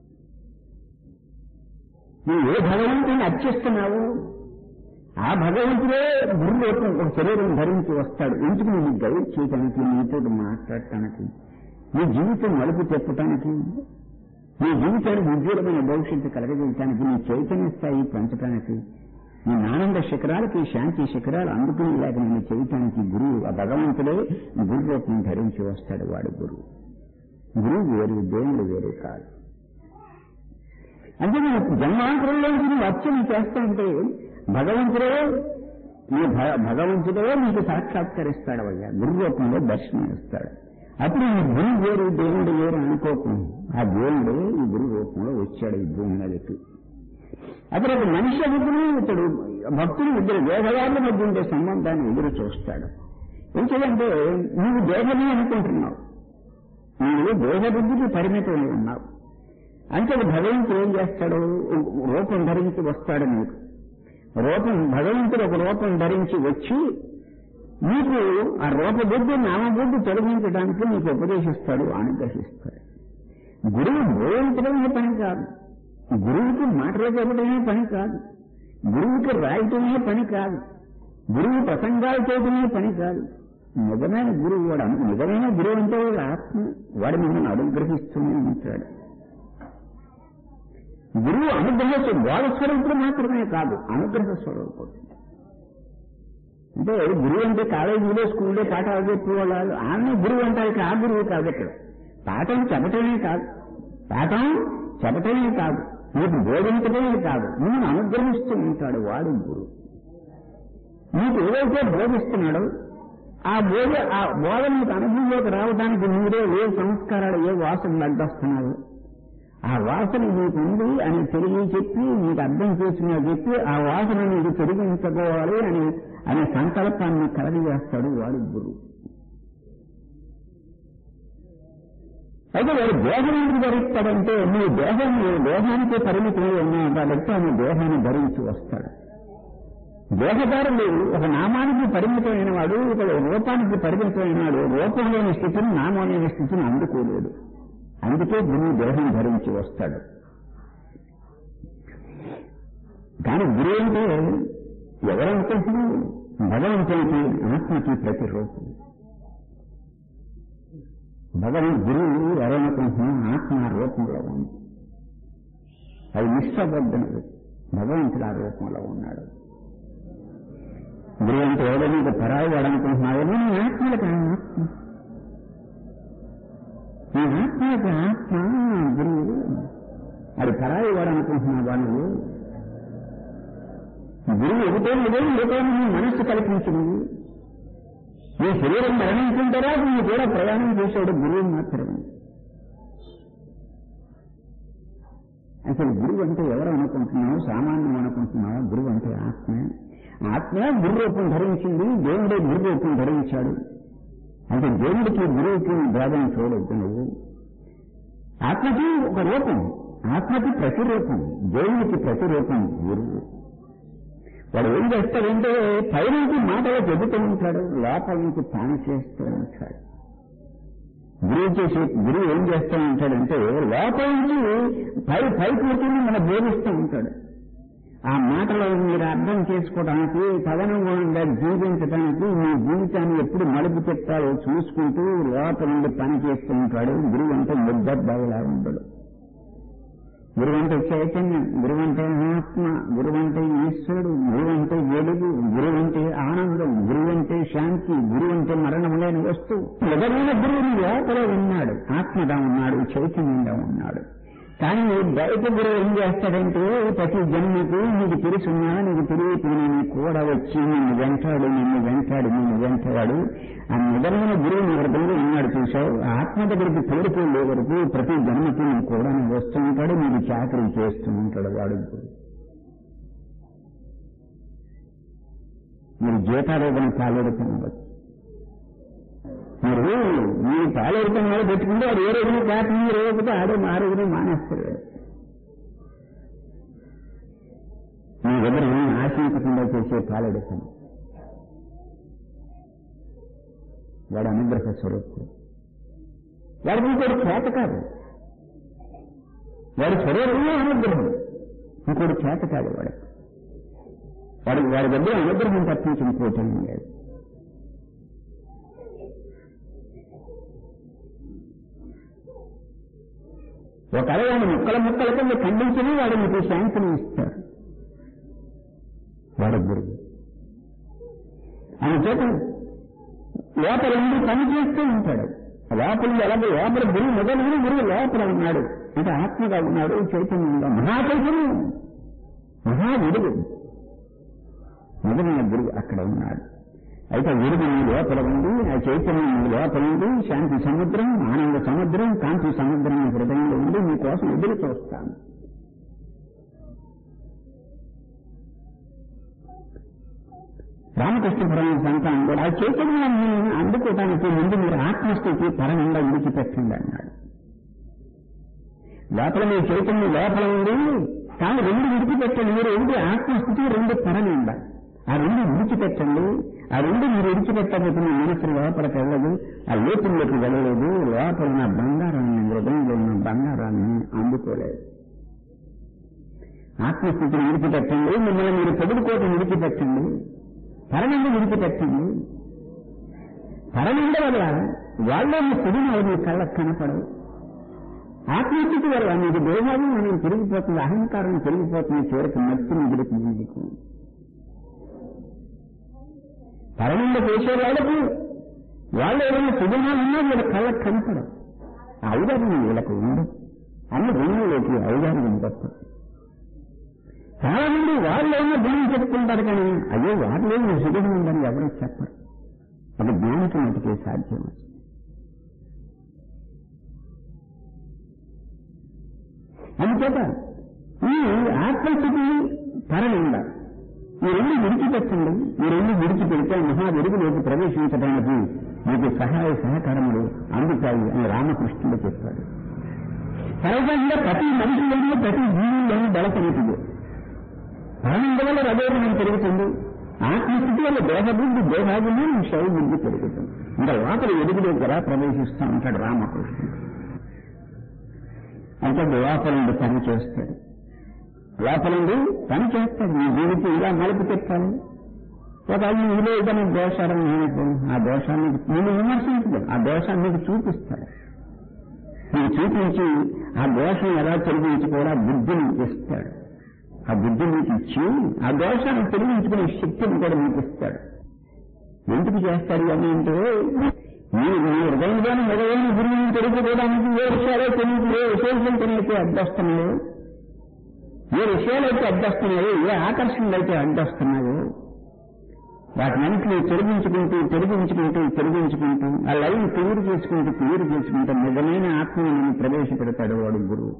నువ్వు ఏ భగవంతుని అర్చిస్తున్నావో ఆ భగవంతుడే గురురూపం ఒక శరీరం ధరించి వస్తాడు ఎందుకు నువ్వు గైడ్ చేయడానికి నీతో మాట్లాడటానికి నీ జీవితం మలుపు తిప్పటానికి నీ జీవితానికి ఉజ్వలమైన భవిష్యత్తు కలగజేయటానికి నీ చైతన్య స్థాయి పెంచడానికి నీ ఆనంద శిఖరాలకి శాంతి శిఖరాలు అందుకునేలాగా నేను చేయటానికి గురువు ఆ భగవంతుడే గురు రూపం ధరించి వస్తాడు వాడు గురువు గురువు వేరు దేవుడు వేరు కాదు అంటే నేను జన్మాంతరంలో నువ్వు అర్చన చేస్తా ఉంటే భగవంతుడే నీ భ- భగవంతుడే నీకు సాక్షాత్కరిస్తాడు అయ్యా గురు రూపంలో దర్శనం ఇస్తాడు అప్పుడు ఈ గురువు వేరు దేవుడు వేరు అనుకోకు ఆ దేవుడే ఈ గురు రూపంలో వచ్చాడు ఈ భూమి మీదకి అప్పుడు ఒక మనిషి ఎదురు ఇతడు భక్తులు ఇద్దరు వేదవాళ్ళ మధ్య ఉండే సంబంధాన్ని ఎదురు చూస్తాడు ఎందుకంటే నువ్వు దేహమే అనుకుంటున్నావు నువ్వు దేహబుద్ధికి పరిమితమై ఉన్నావు అంటే భగవంతుడు ఏం చేస్తాడు రూపం ధరించి వస్తాడు నీకు రూపం భగవంతుడు ఒక రూపం ధరించి వచ్చి నీకు ఆ రూపబుద్ధి నామబుద్ధి తొలగించడానికి నీకు ఉపదేశిస్తాడు అనుగ్రహిస్తాడు గురువు బోధించడమే పని కాదు గురువుకి మాటలు చెప్పడమే పని కాదు గురువుకి రాయటమే పని కాదు గురువు ప్రసంగాలు చేయడమే పని కాదు నిజమైన గురువు వాడు అను- నిజమైన గురువు అంటే వాడు ఆత్మ వాడు మిమ్మల్ని అనుగ్రహిస్తూనే ఉంటాడు గురువు అనుగ్రహ బోధ స్వరూపుడు మాత్రమే కాదు అనుగ్రహ స్వరూపుడు అంటే గురువు అంటే కాలేజీలో స్కూల్లో పాఠాలు చెప్పేవాళ్ళు ఆమె గురువు అంటారు ఇక్కడ ఆ గురువు కాదు ఇక్కడ పాఠం చెప్పటమే కాదు పాఠం చెప్పటమే కాదు నీకు బోధించటమే కాదు నేను అనుగ్రహిస్తూ ఉంటాడు వాడు గురువు నీకు ఏదైతే బోధిస్తున్నాడో ఆ బోధ ఆ బోధ నీకు అనుభవంలోకి రావడానికి మీరే ఏ సంస్కారాలు ఏ వాసనలు అడ్డొస్తున్నాయో ఆ వాసన నీకు ఉంది అని తెలియ చెప్పి నీకు అర్థం చేసిన చెప్పి ఆ వాసన నీకు తొలగించుకోవాలి అని అనే సంకల్పాన్ని కలగజేస్తాడు వాడు గురువు అయితే వాడు దేహం ఎందుకు ధరిస్తాడంటే నీ దేహం నీ దేహానికి పరిమితమై ఉన్నావు కాబట్టి ఆయన దేహాన్ని ధరించి వస్తాడు దేహదారులు ఒక నామానికి పరిమితమైన వాడు ఒక రూపానికి పరిమితమైన వాడు రూపం లేని స్థితిని నామం లేని స్థితిని అందుకోలేడు అందుకే గురువు దేహం ధరించి వస్తాడు కానీ గురువు అంటే ఎవరనుకుంటున్నావు భగవంతునికి ఆత్మకి ప్రతిరూపం భగవన్ గురువు ఎవరనుకుంటున్నావు ఆత్మ ఆ రూపంలో ఉంది అది నిష్టబద్ధనది భగవంతుడు ఆ రూపంలో ఉన్నాడు గురువు అంటే ఎవడో నీకు పరాయి వాడనుకుంటున్నావు నీ ఆత్మలకు ఆ ఆత్మ నీ ఆత్మలకు ఆత్మ గురువు అది పరాయి వాడనుకుంటున్నావా నువ్వు గురువు ఒకటే ఇదే ఏదో నీ మనస్సు కల్పించింది నీ శరీరం మరణించిన తర్వాత నువ్వు కూడా ప్రయాణం చేసేవాడు గురువు మాత్రమే అసలు గురువు అంటే ఎవరు అనుకుంటున్నావు సామాన్యం అనుకుంటున్నావు గురువు అంటే ఆత్మ ఆత్మ గురు రూపం ధరించింది దేవుడే గురు రూపం ధరించాడు అంటే దేవుడికి గురువుకి భేదం చూడవద్దు నువ్వు ఆత్మకి ఒక రూపం ఆత్మకి ప్రతిరూపం దేవుడికి ప్రతిరూపం గురువు వాడు ఏం చేస్తాడంటే పైనుంచి మాటలు చెబుతూ ఉంటాడు లోపల నుంచి తాను చేస్తూ ఉంటాడు గురువు చేసే గురువు ఏం చేస్తూ ఉంటాడంటే లోపల నుంచి పై పై కూర్చొని మన బోధిస్తూ ఉంటాడు ఆ మాటలు మీరు అర్థం చేసుకోవడానికి తదనుగుణంగా జీవించడానికి మీ జీవితాన్ని ఎప్పుడు మలుపు చెప్తాడో చూసుకుంటూ లోపల నుండి పని చేస్తూ ఉంటాడు గురువు అంటే ముద్దబ్బాయిలా ఉండడు గురువు అంటే చైతన్యం గురువు అంటే ఆత్మ గురువు అంటే ఈశ్వరుడు గురువు అంటే వెలుగు గురువు అంటే ఆనందం గురువు అంటే శాంతి గురువు అంటే మరణం లేని వస్తువు నిజమైన గురువు లోపల ఉన్నాడు ఆత్మగా ఉన్నాడు చైతన్యంగా ఉన్నాడు కానీ బయట గురువు ఏం చేస్తాడంటే ప్రతి జన్మకు నీకు తెలుసున్నా నీకు తెలియకపోయినా కూడా వచ్చి నిన్ను వెంటాడు నిన్ను వెంటాడు నిన్ను వెంటాడు ఆ నిజమైన గురువు నీ హృదయంలో ఉన్నాడు చూసావు ఆత్మ దగ్గరికి తోడుకోలే వరకు ప్రతి జన్మకి నువ్వు కూడా వస్తూ ఉంటాడు నీకు చాకరీ చేస్తూ ఉంటాడు వాడు గురువు మీరు జీతారోగం పాలెడుతున్నారు మీరు మీరు పాలెడుతున్న వాళ్ళు పెట్టుకుంటే వాడు ఏ రోజున కాక మీరు ఇవ్వకపోతే ఆడే మా రోజున మానేస్తాడు మీ దగ్గర ఏమి ఆశించకుండా చేసే పాలెడుతాం వాడు అనుగ్రహ స్వరూపుడు వాడికి ఇంకోటి చేత కాదు వాడి స్వరూపమే అనుగ్రహం ఇంకోటి చేత కాదు వాడు వాడి వాడి దగ్గర అనుగ్రహం తప్పించి ఇంకోటి ఏమీ లేదు ఒక అలవాడిని ముక్కల ముక్కల కింద ఖండించిన వాడు మీకు శాంతిని ఇస్తాడు వాడు గురువు ఆయన చేత లోపల ఉండి పని చేస్తూ ఉంటాడు లోపల ఎలాగో లోపల గురువు మొదలైన గురువు లోపల ఉన్నాడు అంటే ఆత్మగా ఉన్నాడు చైతన్యంగా మహా చైతన్యం మహా విడుగు మొదలైన గురువు అక్కడ ఉన్నాడు అయితే విడుగు నీ లోపల ఉంది ఆ చైతన్యం నీ లోపల ఉంది శాంతి సముద్రం ఆనంద సముద్రం కాంతి సముద్రం నీ హృదయంలో ఉంది మీకోసం ఎదురు చూస్తాను రామకృష్ణ పరమ సంతానం కూడా ఆ చైతన్యాన్ని అందుకోవడానికి ముందు మీరు ఆత్మస్థితి పరంగా విడిచిపెట్టండి అన్నాడు లోపల మీ చైతన్యం లోపల ఉంది కానీ రెండు విడిచిపెట్టండి మీరు ఏంటి ఆత్మస్థితి రెండు పరనిందా ఆ రెండు విడిచిపెట్టండి ఆ రెండు మీరు విడిచిపెట్టకపోతే మీ మనసు లోపలికి వెళ్ళదు ఆ లోతుల్లోకి వెళ్ళలేదు లోపల ఉన్న బంగారాన్ని హృదయంలో ఉన్న బంగారాన్ని అందుకోలేదు ఆత్మస్థితిని విడిచిపెట్టండి మిమ్మల్ని మీరు పొదుడుకోవటం విడిచిపెట్టండి పరమందు విడిచిపెట్టండి పరమంద వల్ల వాళ్ళని సుడిని మీ కళ్ళకు కనపడవు ఆత్మస్థితి వల్ల మీకు దేహాలు మనం పెరిగిపోతుంది అహంకారం పెరిగిపోతుంది చివరికి మట్టి మిగులుతుంది మీకు పరమంద చేసే వాళ్ళకు వాళ్ళు ఏదైనా సుగుణాలు ఉన్నా వీళ్ళ కళ్ళకు కనపడవు ఔదార్యం వీళ్ళకు ఉండదు అన్ని గుణంలోకి ఔదార్యం తప్ప చాలా మంది వాళ్ళు ఏమో గుణం చెప్పుకుంటారు కానీ అయ్యో వాళ్ళు ఏమో సుఖం ఉందని ఎవరు చెప్పరు అది జ్ఞానికి మటుకే సాధ్యం అందుచేత ఈ ఆత్మస్థితి పరనింద ఈ రెండు విడిచిపెట్టండి ఈ రెండు విడిచిపెడితే మహా వెలుగులోకి ప్రవేశించడానికి మీకు సహాయ సహకారములు అందుతాయి అని రామకృష్ణుడు చెప్పాడు సహజంగా ప్రతి మనిషిలోనూ ప్రతి జీవుల్లోనూ బలపడుతుంది ఆనంద వల్ల రజోగుణం పెరుగుతుంది ఆత్మస్థితి వల్ల దేహబుద్ధి దేహాగుణం శైబుద్ధి పెరుగుతుంది ఇంకా లోపల ఎదుగులో కూడా ప్రవేశిస్తూ ఉంటాడు రామకృష్ణుడు అంటే లోపల నుండి పని చేస్తాడు లోపల నుండి పని చేస్తాడు నీ దీనికి ఇలా మలుపు పెట్టాలి ఒక నీలో ఏదైనా దోషాలను నేను ఆ దోషాన్ని నేను విమర్శించదు ఆ దోషాన్ని నీకు చూపిస్తాడు నీకు చూపించి ఆ దోషం ఎలా తొలగించుకోవాలో ఆ బుద్ధిని ఇస్తాడు ఆ బుద్ధి మీకు ఇచ్చి ఆ దోషాన్ని తొలగించుకునే శక్తిని కూడా మీకు ఇస్తాడు ఎందుకు చేస్తాడు అని అంటే మీరు మీ హృదయంలోని మొదలైన గురువుని తెలుసుకోవడానికి ఏ విషయాలే తెలియదు ఏ విశేషం తెలియతే అడ్డొస్తున్నాయో ఏ విషయాలైతే అడ్డొస్తున్నాయో ఏ ఆకర్షణలు అయితే అడ్డొస్తున్నాయో వాటినంటిని తొలగించుకుంటూ తొలగించుకుంటూ తొలగించుకుంటూ ఆ లైన్ క్లియర్ చేసుకుంటూ క్లియర్ చేసుకుంటూ నిజమైన ఆత్మని ప్రవేశపెడతాడు వాడు గురువు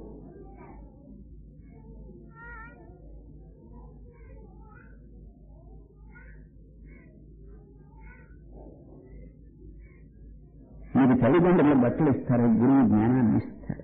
మీకు తల్లిదండ్రుల బట్టలు ఇస్తారు గురువు జ్ఞానాన్ని ఇస్తాడు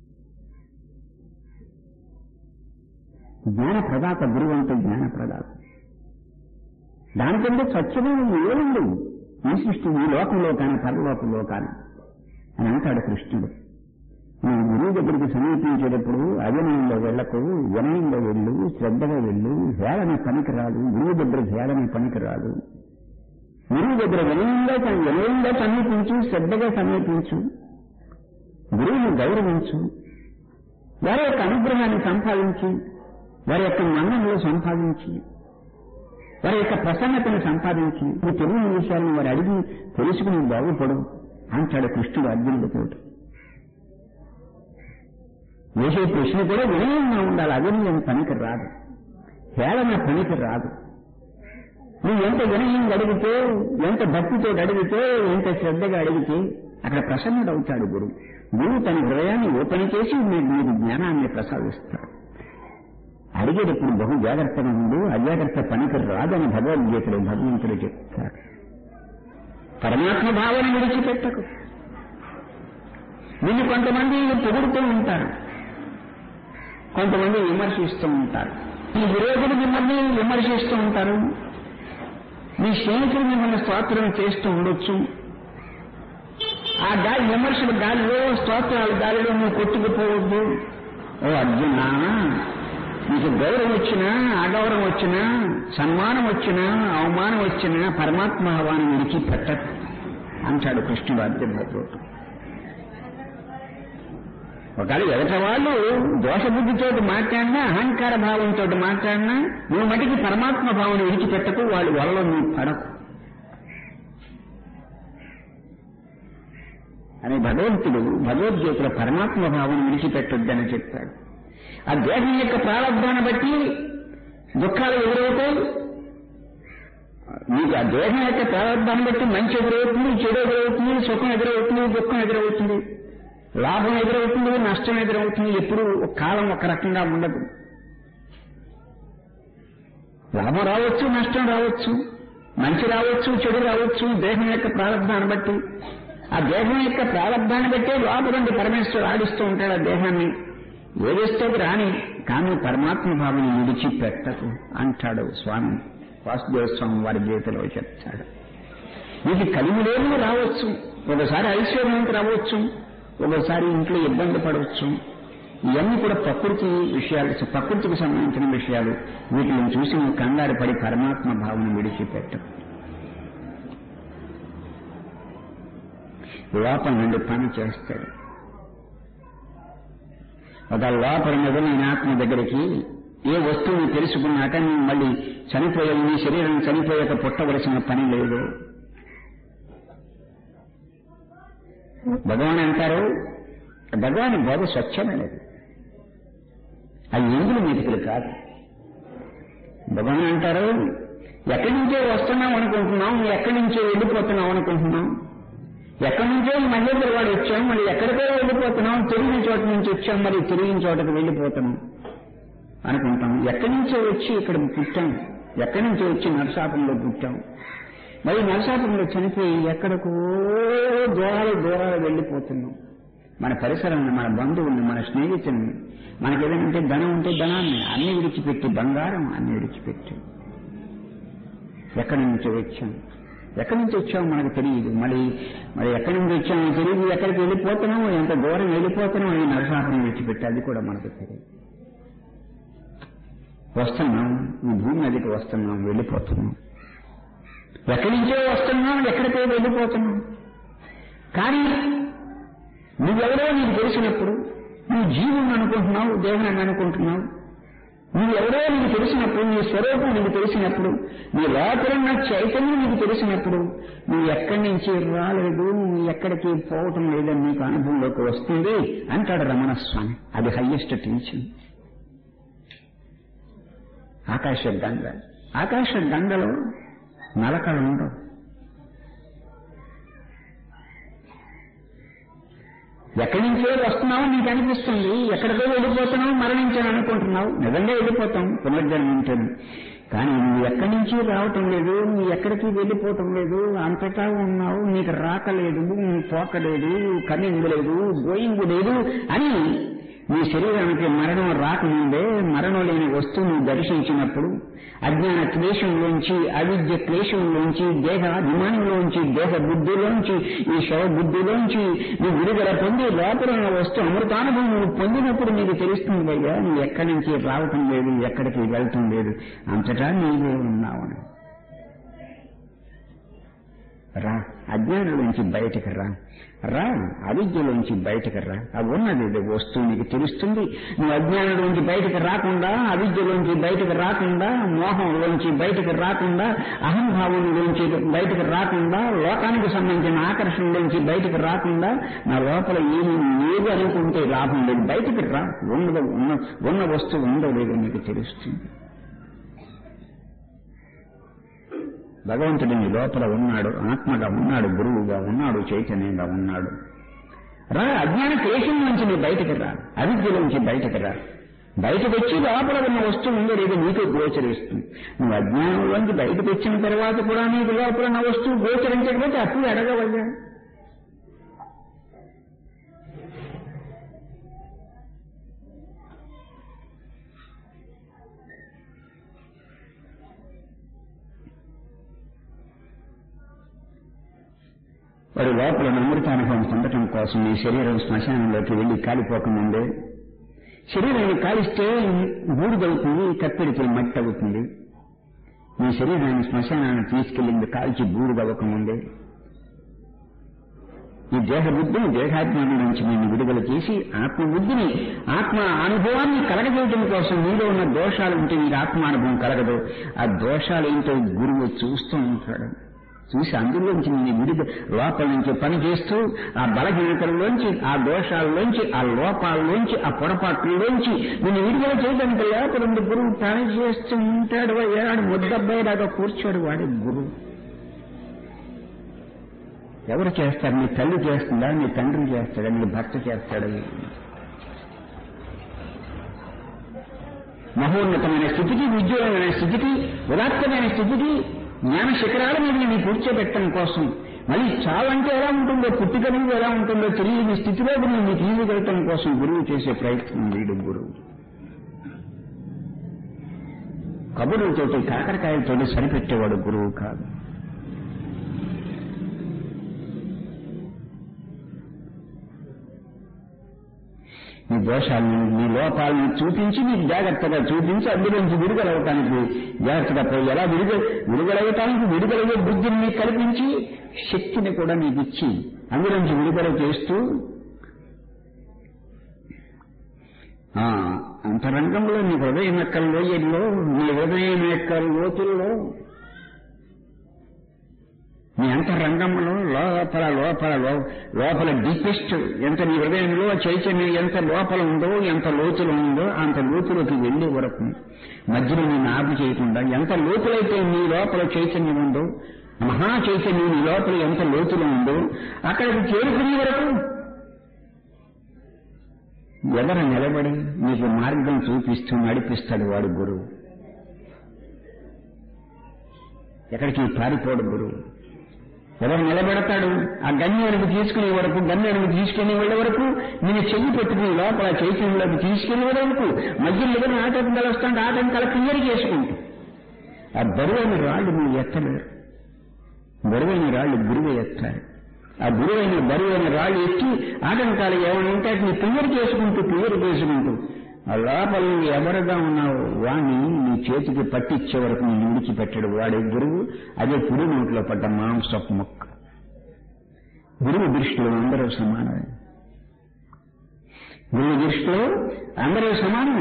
జ్ఞాన ప్రదాత గురువు అంటే జ్ఞాన ప్రదాత దానికంటే స్వచ్ఛమైన ఏముంది ఈ సృష్టి ఈ లోకంలో కానీ పరలోకంలో కానీ అని అంటాడు కృష్ణుడు నువ్వు గురువు దగ్గరికి సమీపించేటప్పుడు అవినయంలో వెళ్ళకు వినయంలో వెళ్ళు శ్రద్ధగా వెళ్ళు హేళన పనికి రాదు గురువు దగ్గర హేళన పనికి రాదు గురువు దగ్గర వినయంగా వినయంగా సమీపించు శ్రద్ధగా సమీపించు గురువుని గౌరవించు వారి యొక్క అనుగ్రహాన్ని సంపాదించి వారి యొక్క మన్ననలు సంపాదించి వారి యొక్క ప్రసన్నతను సంపాదించి ఈ తెలియని విషయాలను వారు అడిగి తెలుసుకుని బాగుపడు అంటాడు కృష్ణుడు అర్జునుడితో వేసే ప్రశ్న కూడా వినయంగా ఉండాలి అవినయం పనికి రాదు హేళన పనికి రాదు నువ్వు ఎంత వినయంగా అడిగితే ఎంత భక్తితో అడిగితే ఎంత శ్రద్ధగా అడిగితే అక్కడ ప్రసన్నుడు అవుతాడు గురువు గురువు తన హృదయాన్ని ఓపెన్ చేసి మీకు మీకు జ్ఞానాన్ని ప్రసాదిస్తాడు అడిగేటప్పుడు బహు జాగ్రత్తగా ఉండు అజాగ్రత్త పనికి రాదని భగవద్గీతలో భగవంతుడు చెప్తాడు పరమాత్మ భావన విడిచిపెట్టకు నిన్ను కొంతమంది పొగుడుతూ ఉంటారు కొంతమంది విమర్శిస్తూ ఉంటారు ఈ విరోధులు మిమ్మల్ని విమర్శిస్తూ ఉంటారు మీ స్నేహితులు మిమ్మల్ని స్తోత్రం చేస్తూ ఉండొచ్చు ఆ గాలి విమర్శల గాలిలో స్తోత్రాల గాలిలో నువ్వు కొట్టుకుపోవద్దు ఓ అర్జున నీకు గౌరవం వచ్చినా అగౌరవం వచ్చినా సన్మానం వచ్చినా అవమానం వచ్చినా పరమాత్మ భావాన్ని విడిచిపెట్టదు అంటాడు కృష్ణుడు అర్జునుడితో ఒకవేళ ఎదట వాళ్ళు దోషబుద్ధితో మాట్లాడినా అహంకార భావంతో మాట్లాడినా నువ్వు మటుకి పరమాత్మ భావం విడిచిపెట్టకు వాళ్ళు వల్ల నువ్వు పడకు అని భగవంతుడు భగవద్గీతలో పరమాత్మ భావం విడిచిపెట్టొద్దని చెప్పాడు ఆ దేహం యొక్క ప్రారంభాన్ని బట్టి దుఃఖాలు ఎదురవుతాయి మీకు ఆ దేహం యొక్క ప్రారంభాన్ని బట్టి మంచి ఎదురవుతుంది చెడు ఎదురవుతుంది సుఖం ఎదురవుతుంది దుఃఖం ఎదురవుతుంది లాభం ఎదురవుతుంది నష్టం ఎదురవుతుంది ఎప్పుడు ఒక కాలం ఒక రకంగా ఉండదు లాభం రావచ్చు నష్టం రావచ్చు మంచి రావచ్చు చెడు రావచ్చు దేహం యొక్క ప్రారంభాన్ని బట్టి ఆ దేహం యొక్క ప్రారంభాన్ని బట్టే లోపలండి పరమేశ్వరుడు ఆడిస్తూ ఉంటాడు ఆ దేహాన్ని ఏదేస్తోకి రాని కానీ పరమాత్మ భావన విడిచిపెట్టకు అంటాడు స్వామి వాసుదేవ స్వామి వారి గీతలో చెప్తాడు నీకు కలిమిలేములు రావచ్చు ఒకసారి ఐశ్వర్యంకి రావచ్చు ఒకసారి ఇంట్లో ఇబ్బంది పడవచ్చు ఇవన్నీ కూడా ప్రకృతి విషయాలు ప్రకృతికి సంబంధించిన విషయాలు వీటిని చూసి నువ్వు కంగారు పడి పరమాత్మ భావన విడిచిపెట్టకు లోపల నుండి పని చేస్తాడు ఒక లోపల నిజమైన ఆత్మ దగ్గరికి ఏ వస్తువుని తెలుసుకున్నాక నువ్వు మళ్ళీ చనిపోయే నీ శరీరం చనిపోయాక పుట్టవలసిన పని లేదు భగవాన్ అంటారు భగవాన్ బోధ స్వచ్ఛమైనది అది ఎందుకు మెతుకులు కాదు భగవాన్ అంటారు ఎక్కడి నుంచో వస్తున్నాం అనుకుంటున్నాం ఎక్కడి నుంచో వెళ్ళిపోతున్నాం అనుకుంటున్నాం ఎక్కడి నుంచో మళ్ళీ వాడు వచ్చాం మళ్ళీ ఎక్కడికో వెళ్ళిపోతున్నాం తిరిగిన చోట నుంచి వచ్చాం మరి తిరిగిన చోటకు వెళ్ళిపోతున్నాం అనుకుంటాం ఎక్కడి నుంచో వచ్చి ఇక్కడ పుట్టాం ఎక్కడి నుంచో వచ్చి నరసాపంలో పుట్టాం మరి నరసాపంలో చనిపోయి ఎక్కడికో దూరాలు దూరాలు వెళ్ళిపోతున్నాం మన పరిసరాన్ని మన బంధువుల్ని మన స్నేహితుల్ని మనకి ఏదైనా ధనం ఉంటే ధనాన్ని అన్ని విడిచిపెట్టి బంగారం అన్ని విడిచిపెట్టి ఎక్కడి నుంచి వచ్చాం ఎక్కడి నుంచి వచ్చామో మనకు తెలియదు మరి మరి ఎక్కడి నుంచి వచ్చామో తెలియదు ఎక్కడికి వెళ్ళిపోతున్నామో ఎంత దూరం వెళ్ళిపోతున్నామో ఈ నరసాపం విడిచిపెట్టి అది కూడా మనకు తెలియదు వస్తున్నాం ఈ భూమి నదికి వస్తున్నాం వెళ్ళిపోతున్నాం ఎక్కడి నుంచో వస్తున్నాం ఎక్కడికో వెళ్ళిపోతున్నాం కానీ నువ్వెవరో నీకు తెలిసినప్పుడు నువ్వు జీవుని అనుకుంటున్నావు దేహాన్ని అనుకుంటున్నావు నువ్వెవరో నీకు తెలిసినప్పుడు నీ స్వరూపం నీకు తెలిసినప్పుడు నీ లోపలున్న చైతన్యం నీకు తెలిసినప్పుడు నువ్వు ఎక్కడి నుంచి రాలేదు నువ్వు ఎక్కడికి పోవటం లేదని నీకు అనుభవంలోకి వస్తుంది అంటాడు రమణ స్వామి అది హయ్యెస్ట్ టీచింగ్ ఆకాశ గంగ ఆకాశ గంగలో నలకలు ఉండవు ఎక్కడి నుంచో వస్తున్నావు నీకు అనిపిస్తుంది ఎక్కడికో వెళ్ళిపోతున్నావు మరణించాను అనుకుంటున్నావు నిజంగా వెళ్ళిపోతాం పునర్జన్మ ఉంటుంది కానీ నువ్వు ఎక్కడి నుంచి రావటం లేదు నువ్వు ఎక్కడికి వెళ్ళిపోవటం లేదు అంతటా ఉన్నావు నీకు రాకలేదు పోకలేదు కమింగ్ లేదు గోయింగ్ లేదు అని నీ శరీరానికి మరణం రాకముందే మరణం లేని వస్తువును దర్శించినప్పుడు అజ్ఞాన క్లేశంలోంచి అవిద్య క్లేశంలోంచి దేహ అభిమానంలోంచి దేహ బుద్ధిలోంచి ఈ శవ బుద్ధిలోంచి నీ విడుదల పొంది లోపల ఉన్న వస్తువు అమృతానుభవం నువ్వు పొందినప్పుడు నీకు తెలుస్తుంది అయ్యా నువ్వు ఎక్కడి నుంచి రావటం లేదు ఎక్కడికి వెళ్ళటం లేదు అంతటా నీవే ఉన్నావని రా అజ్ఞానంలోంచి బయటకు రా రా అవిద్యలోంచి బయటకు రా ఆ ఉన్నది ఏదో వస్తువు నీకు తెలుస్తుంది నువ్వు అజ్ఞానంలోంచి బయటకు రాకుండా అవిద్యలోంచి బయటకు రాకుండా మోహంలోంచి బయటకు రాకుండా అహంభావంలోంచి బయటకు రాకుండా లోకానికి సంబంధించిన ఆకర్షణలోంచి బయటకు రాకుండా నా లోపల ఏమి లేదు అనుకుంటే లాభం లేదు బయటకు రా ఉన్నదో ఉన్న ఉన్న వస్తువు ఉందో లేదో నీకు తెలుస్తుంది భగవంతుడు నీ లోపల ఉన్నాడు ఆత్మగా ఉన్నాడు గురువుగా ఉన్నాడు చైతన్యంగా ఉన్నాడు రా అజ్ఞాన క్లేశం నుంచి నీ బయటకు రా అవిద్యలోంచి బయటకు రా బయటకు వచ్చి లోపల ఉన్న వస్తువు ఉందో లేదో నీకు గోచరిస్తుంది నువ్వు అజ్ఞానంలోంచి బయటకు వచ్చిన తర్వాత కూడా నీకు లోపల ఉన్న వస్తువు గోచరించకపోతే అప్పుడు అడగవయ్యా వాడు లోపల అమృతానుభవం పొందటం కోసం ఈ శరీరం శ్మశానంలోకి వెళ్లి కాలిపోకముందే శరీరాన్ని కాలిస్తే బూడిదవుతుంది కప్పెడితే మట్టి అవుతుంది మీ శరీరాన్ని శ్మశానాన్ని తీసుకెళ్ళింది కాల్చి బూడిదవ్వకముందే ఈ దేహ బుద్ధిని దేహాత్మాన్ని నుంచి నేను విడుదల చేసి ఆత్మ బుద్ధిని ఆత్మ అనుభవాన్ని కలగజేయడం కోసం మీలో ఉన్న దోషాలు ఉంటే మీకు ఆత్మానుభవం కలగదు ఆ దోషాలు ఏంటో గురువు చూస్తూ ఉంటాడు చూసి అందులోంచి నేను విడుదల లోపల నుంచి పని చేస్తూ ఆ బలహీనతల్లోంచి ఆ దోషాల్లోంచి ఆ లోపాల్లోంచి ఆ పొరపాట్లలోంచి నేను విడుదల చేయడానికి లోపల ఉండి గురువు పని చేస్తూ ఉంటాడు ఏడాడు ముద్దబ్బాయిలాగా కూర్చోడు వాడి గురువు ఎవరు చేస్తారు నీ తల్లి చేస్తుందా నీ తండ్రి చేస్తాడా నీ భర్త చేస్తాడా మహోన్నతమైన స్థితికి ఉజ్వలమైన స్థితికి ఉదాత్తమైన స్థితికి జ్ఞాన శిఖరాల మీద నీ కూర్చోబెట్టడం కోసం మళ్ళీ చావంటే ఎలా ఉంటుందో పుట్టికలిగి ఎలా ఉంటుందో తెలియని స్థితిలో నువ్వు నీకు ఈయగలటం కోసం గురువు చేసే ప్రయత్నం వీడు గురువు కబుర్లతోటి కాకరకాయలతోటి సరిపెట్టేవాడు గురువు కాదు నీ దోషాలను నీ లోపాలను చూపించి నీకు జాగ్రత్తగా చూపించి అందులోంచి విడుదలవటానికి జాగ్రత్తగా పోయి ఎలా విడుదల విడుదలవటానికి విడుదలయ్యే బుద్ధిని నీకు కల్పించి శక్తిని కూడా నీకు ఇచ్చి అందులోంచి విడుదల చేస్తూ ఆ అంతరంగంలో నీ హృదయం యొక్క లోయల్లో నీ హృదయం యొక్క లోతుల్లో నీ అంతరంగంలో లోపల లోపల లోపల డీపెస్ట్ ఎంత నీ హృదయంలో చైతన్యం ఎంత లోపల ఉందో ఎంత లోతులో ఉందో అంత లోతులోకి వెళ్లే వరకు మధ్యలో నేను ఆపు చేయకుండా ఎంత లోతులైతే నీ లోపల చైతన్యం ఉందో మహా చైతన్యం నీ లోపల ఎంత లోతులో ఉందో అక్కడికి చేరుకునే వరకు ఎవరు నిలబడి నీకు మార్గం చూపిస్తూ నడిపిస్తాడు వాడు గురువు ఎక్కడికి పారిపోడు గురువు ఎవరు నిలబెడతాడు ఆ గన్యానికి తీసుకునే వరకు గన్యానికి తీసుకునే వెళ్ళే వరకు నేను చెయ్యి పెట్టుకుని లోపల చైతన్యంలోకి తీసుకెళ్లే వరకు మధ్యలో ఏదైనా ఆటంకాలు వస్తుంటే ఆటంకాలు క్లియర్ చేసుకుంటూ ఆ బరువైన రాళ్ళు నువ్వు ఎత్తలేరు బరువైన రాళ్ళు గురువు ఎత్తారు ఆ గురువైన బరువైన రాళ్ళు ఎత్తి ఆటంకాలు ఏమైనా ఉంటే వాటిని క్లియర్ చేసుకుంటూ క్లియర్ చేసుకుంటూ ఆ లోపల నువ్వు ఎవరుగా ఉన్నావు వాణ్ణి నీ చేతికి పట్టించే వరకు నేను విడిచిపెట్టాడు వాడే గురువు అదే పుడి నోట్లో పడ్డ మాంసపు మొక్క గురువు దృష్టిలో అందరూ సమానమే గురువు దృష్టిలో అందరూ సమానమే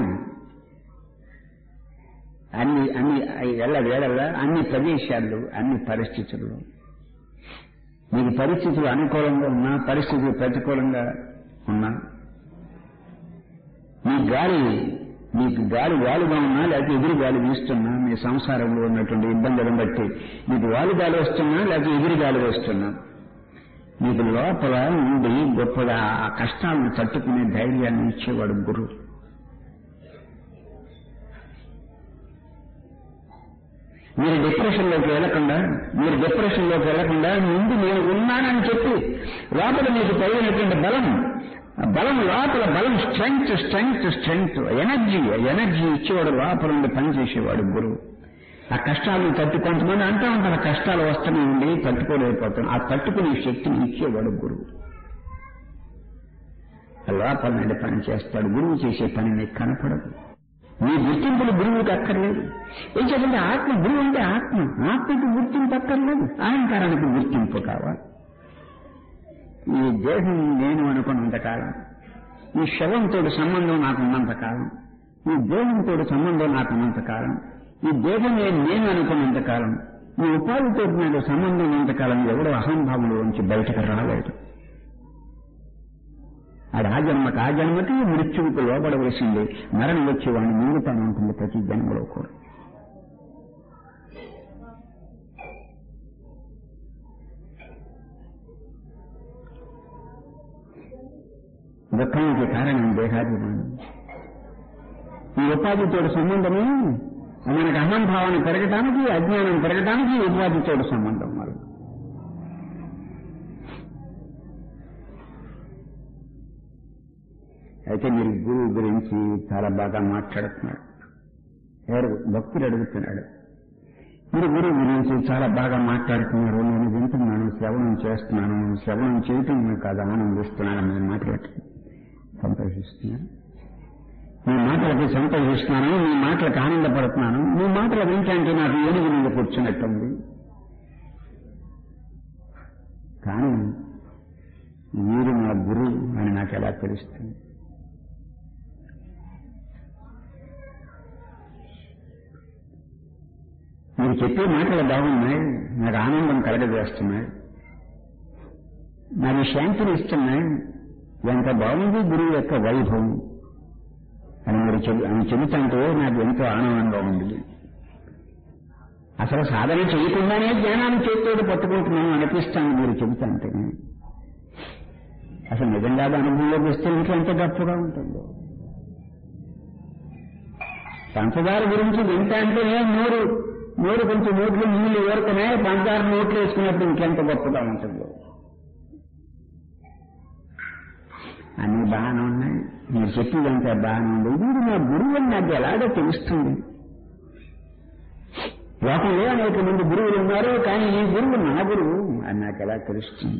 అన్ని అన్ని ఎల్ల వేళల్లో అన్ని ప్రదేశాల్లో అన్ని పరిస్థితుల్లో మీకు పరిస్థితులు అనుకూలంగా ఉన్నా పరిస్థితులు ప్రతికూలంగా ఉన్నా మీ గాలి మీకు గాలి వాలుగా ఉన్నా లేకపోతే ఎదురు గాలి వీస్తున్నా మీ సంసారంలో ఉన్నటువంటి ఇబ్బందులను బట్టి మీకు వాలు గాలి వస్తున్నా లేకపోతే ఎదురు గాలి వస్తున్నా మీకు లోపల ఉండి గొప్పగా ఆ కష్టాలను తట్టుకునే ధైర్యాన్ని ఇచ్చేవాడు గురువు మీరు డిప్రెషన్లోకి వెళ్లకుండా మీరు డిప్రెషన్లోకి వెళ్లకుండా ముందు నేను ఉన్నానని చెప్పి లోపల మీకు కలిగినటువంటి బలం బలం లోపల బలం strength strength strength energy energy ఇచ్చేవాడు లోపల ఉండి పనిచేసేవాడు గురువు ఆ కష్టాలను తట్టు కొంతమంది అంటూ ఉంటారు కష్టాలు వస్తూనే ఉండి తట్టుకోలేకపోతాం ఆ తట్టుకునే శక్తిని ఇచ్చేవాడు గురువు లోపల నుండి పని చేస్తాడు గురువు చేసే పని నీకు కనపడదు మీ గుర్తింపులు గురువుకి అక్కర్లేదు ఏం చెప్పండి ఆత్మ గురువు అంటే ఆత్మ ఆత్మకి గుర్తింపు అక్కర్లేదు అహంకారానికి గుర్తింపు కావాలి ఈ దేహం నేను అనుకున్నంతకాలం ఈ శవంతో సంబంధం నాకున్నంతకాలం ఈ దేహంతో సంబంధం నాకున్నంతకాలం ఈ దేహమే నేను అనుకున్నంతకాలం ఈ ఉపాధితో నాకు సంబంధం ఉన్నంతకాలం ఎవడు అహంభావంలోంచి బయటకు రాలేదు అది ఆ జన్మకి ఆ జన్మకి మృత్యువుకు లోపడవలసింది మరణం వచ్చి వాడిని మింగుతాను ఉంటుంది ప్రతి జన్మలో కూడా దుఃఖానికి కారణం దేహాభిమానం ఈ ఉపాధితో సంబంధమే మనకు అహంభావాన్ని పెరగటానికి అజ్ఞానం పెరగటానికి ఈ ఉపాధితో సంబంధం వల్ల అయితే మీరు గురువు గురించి చాలా బాగా మాట్లాడుతున్నారు ఎవరు భక్తుడు అడుగుతున్నాడు మీరు గురువు గురించి చాలా బాగా మాట్లాడుతున్నారు నేను వింటున్నాను శ్రవణం చేస్తున్నాను శ్రవణం చేయటం కాదు ఆనందిస్తున్నాను నేను మాట్లాడుతూ సంతోషిస్తున్నాను మీ మాటలకి సంతోషిస్తున్నాను మీ మాటలకు ఆనందపడుతున్నాను మీ మాటలు వింటంటే నాకు ఏనుగు మీద కూర్చున్నట్టుంది కానీ మీరు నా గురువు అని నాకు ఎలా తెలుస్తుంది మీరు చెప్పే మాటలు బాగున్నాయి నాకు ఆనందం కలగజేస్తున్నాయి నాకు శాంతిని ఇస్తున్నాయి ఎంత బాగుంది గురువు యొక్క వైభవం అని మీరు చెబు అని చెబుతుంటే నాకు ఎంతో ఆనందంగా ఉంది అసలు సాధన చేయకుండానే జ్ఞానాన్ని చేతితోటి పట్టుకుంటున్నాను అనిపిస్తాను మీరు చెబుతుంటే అసలు నిజంగా అది అనుభవంలోకి వస్తే ఇంకా ఎంత గొప్పగా ఉంటుందో పంచదార గురించి వింటా అంటే నోరు నోరు కొంచెం నోట్లు నీళ్లు ఊరుకునే పంచదార నోట్లు వేసుకున్నప్పుడు ఇంకెంత గొప్పగా ఉంటుందో అన్ని బాగానే ఉన్నాయి మీరు చెప్పేదంతా బాగానే ఉంది వీడు నా గురువు అని నాకు ఎలాగో తెలుస్తుంది లోకంలో అనేక మంది గురువులు ఉన్నారు కానీ ఈ గురువు నా గురువు అని నాకు ఎలా తెలుస్తుంది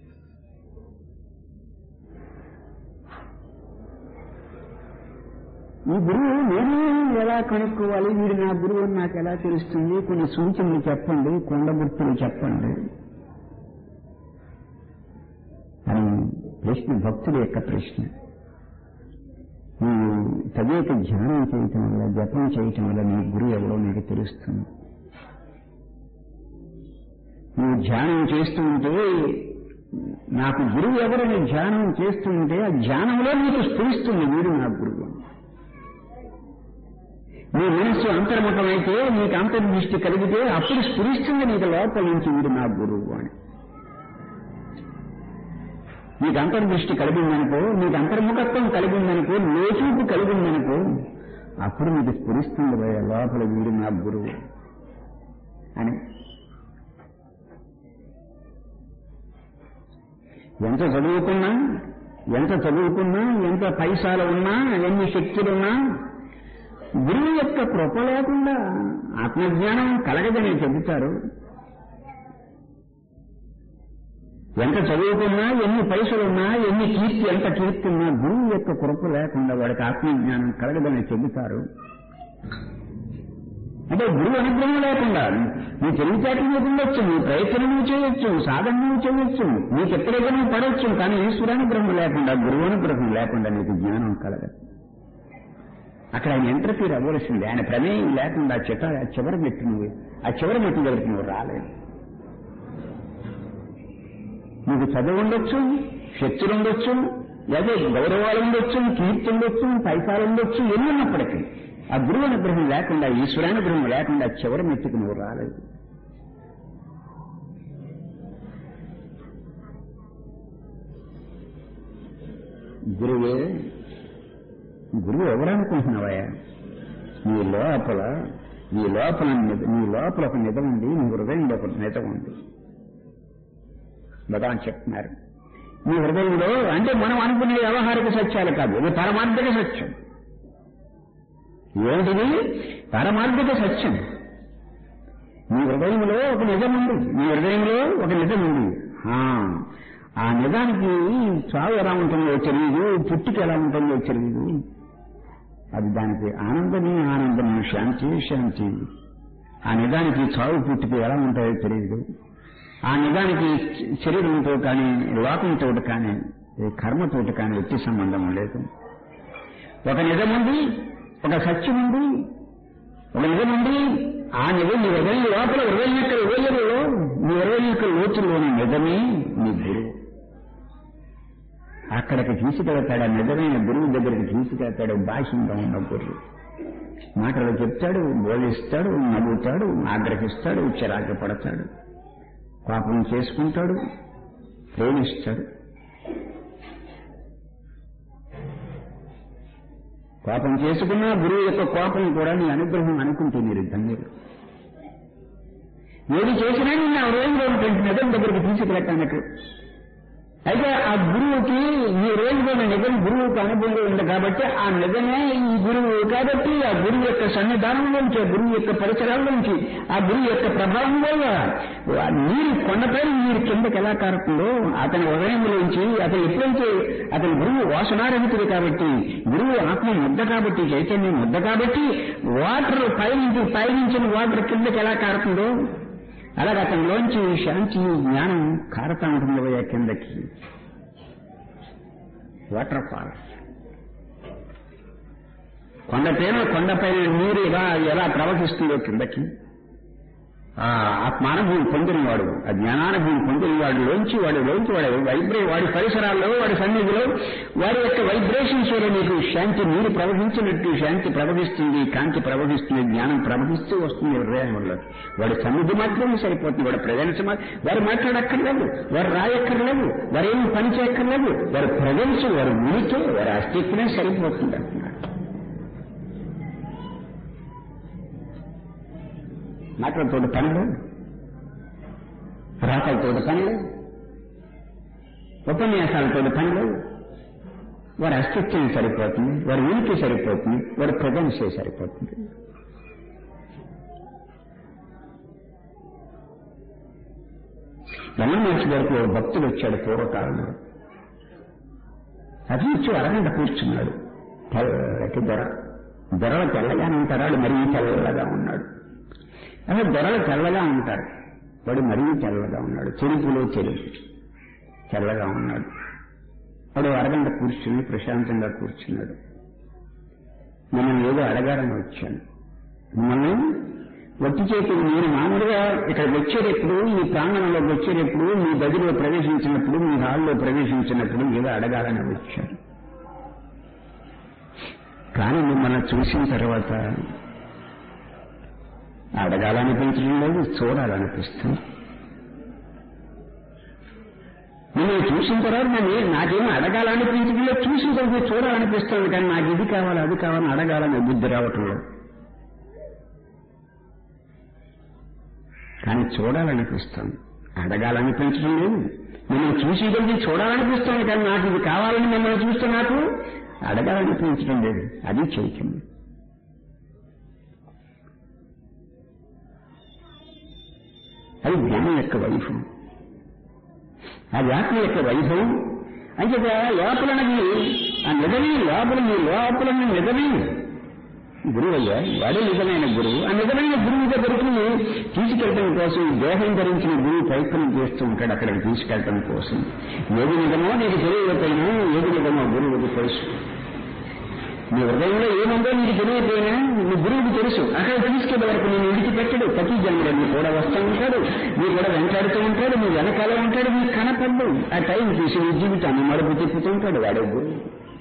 ఈ గురువు నేను ఎలా కనుక్కోవాలి వీడు నా గురువు అని నాకు ఎలా తెలుస్తుంది కొన్ని సూచనలు చెప్పండి కొండగుర్తులు చెప్పండి అని ప్రశ్న భక్తుడి యొక్క ప్రశ్న నువ్వు తదేక ధ్యానం చేయటం వల్ల జపం చేయటం వల్ల నీ గురువు ఎవరో నీకు తెలుస్తుంది నువ్వు ధ్యానం చేస్తూ ఉంటే నాకు గురువు ఎవరని ధ్యానం చేస్తూ ఉంటే ఆ ధ్యానంలో నీకు స్ఫురిస్తుంది వీడు నా గురువు నీ మనస్సు అంతర్ముఖమైతే నీకు అంతర్దృష్టి కలిగితే అప్పుడు స్ఫురిస్తుంది నీకు లోపల నుంచి వీడు నా గురువు అని నీకు అంతర్దృష్టి కలిగిందనుకో నీకు అంతర్ముఖత్వం కలిగిందనుకో లోచూపు కలిగిందనుకో అప్పుడు నీకు స్ఫురిస్తుంది భయ లోపల వీడు నా గురువు అని ఎంత చదువుకున్నా ఎంత చదువుకున్నా ఎంత పైసాలు ఉన్నా ఎన్ని శక్తులున్నా గురువు యొక్క కృప లేకుండా ఆత్మజ్ఞానం కలగదని చెబుతారు ఎంత చదువుకున్నా ఎన్ని పైసలున్నా ఎన్ని కీర్తి ఎంత కీర్తి ఉన్నా గురువు యొక్క కృప లేకుండా వాడికి ఆత్మజ్ఞానం కలగదని చెబుతారు అంటే గురువు అనుగ్రహం లేకుండా నీ తెలివితేటలు నీకు ఉండొచ్చు నీ ప్రయత్నం నువ్వు చేయొచ్చు సాధన నువ్వు చేయొచ్చు నీకు ఎక్కడైతే నువ్వు పడవచ్చు కానీ ఈశ్వరానుగ్రహం లేకుండా గురువు అనుగ్రహం లేకుండా నీకు జ్ఞానం కలగదు అక్కడ ఆయన ఎంట్రఫీర్ అవ్వవలసింది ఆయన ప్రమేయం లేకుండా చిట ఆ చివరి మెట్టు నువ్వు ఆ చివరి మెట్టు దగ్గరికి నువ్వు రాలేదు నీకు చదువు ఉండొచ్చు శక్తులు ఉండొచ్చు లేదా గౌరవాలు ఉండొచ్చు కీర్తి ఉండొచ్చు పైసాలు ఉండొచ్చు ఎన్ని ఉన్నప్పటికీ ఆ గురువు అనుగ్రహం లేకుండా ఈశ్వరానుగ్రహం లేకుండా చివరి మెట్టుకు నువ్వు రాలేదు గురువే గురువు ఎవరనుకుంటున్నావయ్యా నీ లోపల నీ లోపల నిజ- నీ లోపల ఒక నిజం ఉంది నీ హృదయంలో ఒక నిజం ఉంది భగవాన్ చెప్తున్నారు నీ హృదయంలో అంటే మనం అనుకునే వ్యవహారిక సత్యాలు కాదు ఇది పరమార్థిక సత్యం ఏంటిది పరమార్థిక సత్యం నీ హృదయంలో ఒక నిజం ఉంది నీ హృదయంలో ఒక నిజం ఉంది ఆ, ఆ నిజానికి చావు ఎలా ఉంటుందో తెలియదు పుట్టుక ఎలా ఉంటుందో తెలియదు అది దానికి ఆనందమే ఆనందం శాంతి శాంతి ఆ నిజానికి చావు పుట్టికి ఎలా ఉంటాయో తెలియదు ఆ నిజానికి శరీరంతో కానీ లోకంతో కానీ ఈ కర్మతోటి కానీ ఎట్టి సంబంధం లేదు ఒక నిజం ఉంది ఒక సత్యం ఉంది ఒక నిజం ఉంది ఆ నిజం నీ హృదయం లోపల ఇరవై యొక్క హృదయంలో నీ ఇరవై యొక్క లోతుల్లోని నిజమే నీ గురువు అక్కడికి తీసుకెళ్తాడు ఆ నిజమైన గురువు దగ్గరికి తీసుకెళ్తాడు భాషంగా ఉన్న గురువు మాటలు చెప్తాడు బోధిస్తాడు నవ్వుతాడు ఆగ్రహిస్తాడు చిరాకు పడతాడు కోపం చేసుకుంటాడు ప్రేమిస్తాడు కోపం చేసుకున్నా గురువు యొక్క కోపం కూడా నీ అనుగ్రహం అనుకుంటే మీరు ధన్యులు ఏది చేసినా నిన్న రోజులో ఉన్నటువంటి నిజం దగ్గరికి తీసుకెళ్ళటానికి అయితే ఆ గురువుకి ఈ రోజులో ఉన్న నిజం గురువుకు అనుభవంలో ఉంది కాబట్టి ఆ నిజమే ఈ గురువు కాబట్టి ఆ గురువు యొక్క సన్నిధానంలోంచి ఆ గురువు యొక్క పరిసరాల్లోంచి ఆ గురువు యొక్క ప్రభావం వల్ల ఆ నీరు కొండపైన నీరు కిందకి ఎలా కారుతుందో అతని హృదయంలోంచి అతను ఎప్పుడైతే అతని గురువు వాసనారహితుడు కాబట్టి గురువు ఆత్మ ముద్ద కాబట్టి చైతన్యం ముద్ద కాబట్టి వాటర్ పైనుంచి పైనుంచిన వాటర్ కిందకి ఎలా కారుతుందో అలాగే అతనిలోంచి శాంతి జ్ఞానం కారతా ఉంటుంది పోయే కిందకి వాటర్ ఫాల్ కొండపైన కొండపైన నీరు ఎలా ఎలా ప్రవహిస్తుందో కిందకి ఆ ఆత్మానుభవం పొందినవాడు ఆ జ్ఞానానుభవం పొందిన వాడిలోంచి వాడిలోంచి వాడి వైబ్రే వాడి పరిసరాల్లో వాడి సన్నిధిలో వాడి యొక్క వైబ్రేషన్స్ వల్ల నీకు శాంతి నీరు ప్రవహించినట్టు శాంతి ప్రవహిస్తుంది కాంతి ప్రవహిస్తుంది జ్ఞానం ప్రవహిస్తూ వస్తుంది హృదయం వల్ల వాడి సన్నిధి మాత్రమే సరిపోతుంది వాడి ప్రజెన్స్ వారు మాట్లాడక్కర్లేదు వారు రాయక్కర్లేదు వారు ఏమి పని చేయక్కర్లేదు వారి ప్రజెన్స్ వారి ఉనికి వారి అస్తిత్వమే సరిపోతుంది అంటున్నాడు మాటలతో పని లేదు రాకలతో పని లేదు ఉపన్యాసాలతో పని లేదు వారి అస్తిత్వం సరిపోతుంది వారి ఉనికి సరిపోతుంది వారి ప్రజెన్సే సరిపోతుంది రమణ మహర్షి గారికి ఒక భక్తుడు వచ్చాడు పూర్వకాలంలో అది ఇచ్చి అరగంట కూర్చున్నాడు తెల్లటి దొర దొరలు తెల్లగానే ఉంటాడు వాడు మరీ తెల్లగా ఉన్నాడు అదే దొరలు తెల్లగా ఉంటారు వాడు మరీ తెల్లగా ఉన్నాడు చెరుపులో చెరుపు తెల్లగా ఉన్నాడు వాడు అరగంట కూర్చుని ప్రశాంతంగా కూర్చున్నాడు మిమ్మల్ని ఏదో అడగాలని వచ్చాను మిమ్మల్ని ఒట్టి చేతులు నేను మామూలుగా ఇక్కడికి వచ్చేటప్పుడు మీ ప్రాంగణంలోకి వచ్చేటప్పుడు మీ గదిలో ప్రవేశించినప్పుడు మీ హాల్లో ప్రవేశించినప్పుడు ఏదో అడగాలని వచ్చాను కానీ మిమ్మల్ని చూసిన తర్వాత అడగాలనిపించడం లేదు చూడాలనిపిస్తుంది నేను చూసిన తర్వాత నన్ను నాకేమో అడగాలనిపించడం లేదు చూసిన తర్వాత చూడాలనిపిస్తుంది కానీ నాకు ఇది కావాలి అది కావాలని అడగాలని బుద్ధి రావటం లేదు కానీ చూడాలనిపిస్తుంది అడగాలనిపించడం లేదు నేను చూసి కొద్ది చూడాలనిపిస్తుంది కానీ నాకు ఇది కావాలని మిమ్మల్ని చూస్తే నాకు అడగాలనిపించడం లేదు అది చైతన్యం అది జ్ఞానం యొక్క వైభవం అది ఆత్మ యొక్క వైభవం అంచేత లోపలనది ఆ నిజమే లోపల నీ లోపల నిజమే గురువు అయ్యా వాడే నిజమైన గురువు ఆ నిజమైన గురువు దగ్గరికి తీసుకెళ్ళడం కోసం దేహం ధరించిన గురువు ప్రయత్నం చేస్తూ ఉంటాడు అక్కడికి తీసుకెళ్ళడం కోసం ఏది నిజమో నీకు తెలియకపోయినా ఏది నిజమో గురువుకి తెలుసు నీ హృదయంలో ఏముందో నీకు తెలియకపోయినా నీ గురువుకి తెలుసు అక్కడ తీసుకెళ్లే వరకు నేను ఇంటికి పెట్టడు ప్రతి జన్మలో నీ కూడా వస్తూ ఉంటాడు నీ కూడా వెంటాడుతూ ఉంటాడు నీ వెనకాల ఉంటాడు నీ కనపడ్డు ఆ టైం చూసి నీ జీవితాన్ని మడుపు తిప్పుతూ ఉంటాడు వాడే గురువు